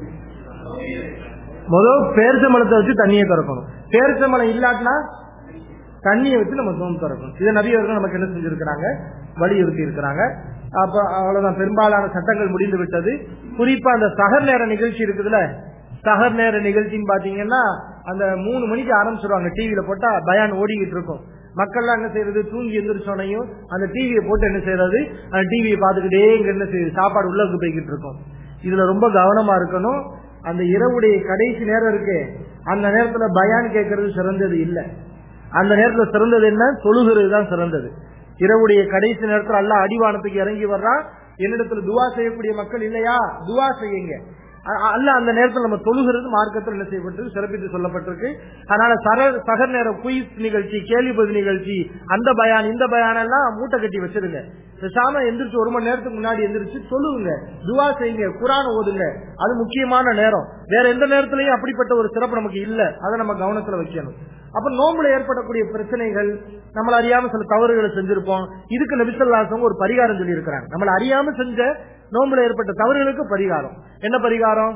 முதல் பேரிச்சம்பழத்தை வச்சு தண்ணியை திறக்கணும் பேரிச்சம்பழம் இல்லாட்டினா தண்ணியை வச்சு நம்ம நோன்பு திறக்கணும் இதை நிறைய பேர்கள் நமக்கு என்ன செஞ்சிருக்கிறாங்க வலியுறுத்தி இருக்கிறாங்க அப்ப அவ்வளவுதான் பெரும்பாலான சட்டங்கள் முடிந்து விட்டது குறிப்பா அந்த சகர் நேர நிகழ்ச்சி இருக்குதுல்ல சகர் நேர நிகழ்ச்சின்னு பாத்தீங்கன்னா அந்த மூணு மணிக்கு ஆரம்பிச்சிருவாங்க டிவியில போட்டா பயான் ஓடிக்கிட்டு இருக்கும் மக்கள்லாம் என்ன செய்யறது தூங்கி எந்திரிச்சோனையும் அந்த டிவியை போட்டு என்ன செய்யறது அந்த டிவியை பார்த்துக்கிட்டே இங்க என்ன செய்யுது சாப்பாடு உள்ளக்கு போய்கிட்டு இருக்கும் இதுல ரொம்ப கவனமா இருக்கணும் அந்த இரவுடைய கடைசி நேரம் இருக்கு அந்த நேரத்துல பயான் கேட்கறது சிறந்தது இல்ல அந்த நேரத்துல சிறந்தது என்ன தொழுகிறது தான் சிறந்தது இரவுடைய கடைசி நேரத்துல அல்ல அடிவானத்துக்கு இறங்கி வர்றான் என்னிடத்துல துவா செய்யக்கூடிய மக்கள் இல்லையா துவா செய்யுங்க அ- அல்ல அந்த நேரத்தில் நம்ம தொழுகிறது மார்க்கத்தில் என்ன செய்யப்பட்டிருக்கு சிறப்பித்து சொல்லப்பட்டிருக்கு அதனால சர சகர் நேர குயிஸ் நிகழ்ச்சி கேள்வி பதில் நிகழ்ச்சி அந்த பயான் இந்த பயான் எல்லாம் மூட்டை கட்டி வச்சிருங்க பேசாம எந்திரிச்சு ஒரு மணி நேரத்துக்கு முன்னாடி எந்திரிச்சு சொல்லுங்க துவா செய்யுங்க குரான் ஓதுங்க அது முக்கியமான நேரம் வேற எந்த நேரத்திலயும் அப்படிப்பட்ட ஒரு சிறப்பு நமக்கு இல்ல அதை நம்ம கவனத்துல வைக்கணும் அப்ப நோம்புல ஏற்படக்கூடிய பிரச்சனைகள் நம்மள அறியாம சில தவறுகளை செஞ்சிருப்போம் இதுக்கு நபிசல்லாசவங்க ஒரு பரிகாரம் சொல்லி இருக்கிறாங்க நம்மள அறியாம செஞ்ச நோம்புல ஏற்பட்ட தவறுகளுக்கு பரிகாரம் என்ன பரிகாரம்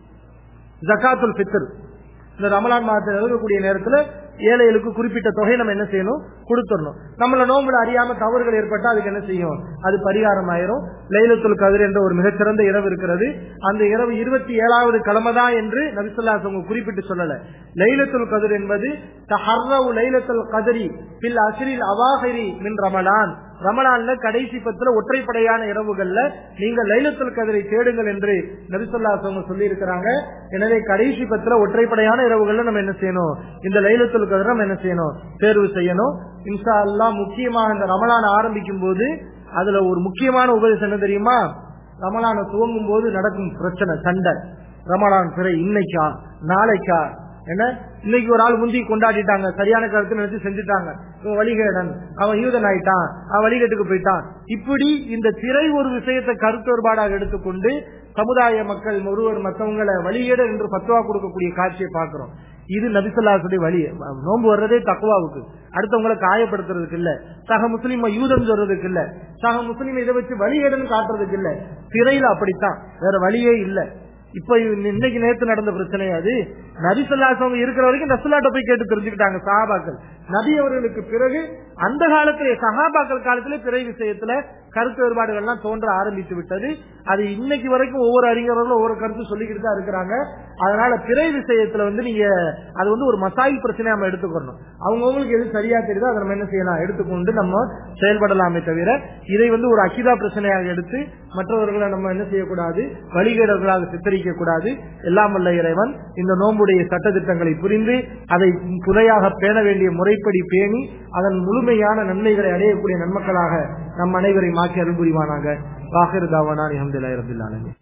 ஜக்காத்துல் ஃபித்ர் இந்த ரமலான் மாதத்தில் நெருங்கக்கூடிய நேரத்துல ஏழைகளுக்கு குறிப்பிட்ட தொகை நம்ம என்ன செய்யணும் கொடுத்துடணும் நம்மள நோம்புல அறியாம தவறுகள் ஏற்பட்டா அதுக்கு என்ன செய்யும் அது பரிகாரம் ஆயிரும் லைலத்துல் கதிர் என்ற ஒரு மிகச்சிறந்த இரவு இருக்கிறது அந்த இரவு இருபத்தி ஏழாவது கிழமைதா என்று நபிசுல்லாஸ் அவங்க குறிப்பிட்டு சொல்லல லைலத்துல் கதிர் என்பது தஹர்ரவு லைலத்துல் கதிரி பில் அசிரில் அவாஹிரி மின் ரமலான் ரமலான்ல கடைசி பத்துல ஒற்றைப்படையான இரவுகள்ல நீங்க லைலத்துல் கதிரை தேடுங்கள் என்று நபிசுல்லாஸ் அவங்க சொல்லி இருக்கிறாங்க எனவே கடைசி பத்துல ஒற்றைப்படையான இரவுகள்ல நம்ம என்ன செய்யணும் இந்த லைலத்துல் கதிரை நம்ம என்ன செய்யணும் தேர்வு செய்யணும் இன்ஷா அல்லாஹ் முக்கியமா இந்த ரமலான் ஆரம்பிக்கும் போது அதுல ஒரு முக்கியமான உபதேசம் என்ன தெரியுமா ரமலான துவங்கும் போது நடக்கும் பிரச்சனை சண்டை ரமலான் பிறை இன்னைக்கா நாளைக்கா என்ன இன்னைக்கு ஒரு ஆள் முந்தி கொண்டாடிட்டாங்க சரியான கருத்து நினைச்சு செஞ்சுட்டாங்க இவன் வழிகேடன் அவன் யூதன் ஆயிட்டான் அவன் வழிகேட்டுக்கு போயிட்டான் இப்படி இந்த திரை ஒரு விஷயத்தை கருத்து வேறுபாடாக எடுத்துக்கொண்டு சமுதாய மக்கள் ஒருவர் மற்றவங்களை வழிகேடு என்று பத்துவா கொடுக்கக்கூடிய காட்சியை பார்க்கிறோம் இது நபிசல்லாசுடைய வழி நோன்பு வர்றதே தக்குவாவுக்கு அடுத்தவங்களை காயப்படுத்துறதுக்கு இல்ல சக முஸ்லீம் யூதம் சொல்றதுக்கு இல்ல சக முஸ்லீம் இதை வச்சு வழிகேடுன்னு காட்டுறதுக்கு இல்ல திரையில அப்படித்தான் வேற வழியே இல்ல இப்ப இன்னைக்கு நேத்து நடந்த பிரச்சனை அது நபி சொல்லாசவங்க இருக்கிற வரைக்கும் ரசுல்லாட்ட போய் கேட்டு தெரிஞ்சுக்கிட்டாங்க சஹாபாக்கள் நபி அவர்களுக்கு பிறகு அந்த காலத்திலே சஹாபாக்கள் காலத்திலே பிறை விஷயத்துல கருத்து வேறுபாடுகள் எல்லாம் தோன்ற ஆரம்பித்து விட்டது அது இன்னைக்கு வரைக்கும் ஒவ்வொரு அறிஞர்களும் ஒவ்வொரு கருத்து சொல்லிக்கிட்டு தான் இருக்கிறாங்க அதனால பிறை விஷயத்துல வந்து நீங்க அது வந்து ஒரு மசாயில் பிரச்சனை நம்ம எடுத்துக்கணும் அவங்கவுங்களுக்கு எது சரியா தெரியுதோ அதை நம்ம என்ன செய்யலாம் எடுத்துக்கொண்டு நம்ம செயல்படலாமே தவிர இதை வந்து ஒரு அகிதா பிரச்சனையாக எடுத்து மற்றவர்களை நம்ம என்ன செய்யக்கூடாது வழிகேடர்களாக சித்தரிக்க கூடாது எல்லாம் வல்ல இறைவன் இந்த நோம்புடைய சட்டத்திட்டங்களை புரிந்து அதை துணையாக பேண வேண்டிய முறைப்படி பேணி அதன் முழுமையான நன்மைகளை அடையக்கூடிய நன்மக்களாக நம் அனைவரை மாற்றி அருள் புரிவானாக வாகிருதாவானா அஹமதுல்லாஹி ரபில் ஆலமீன்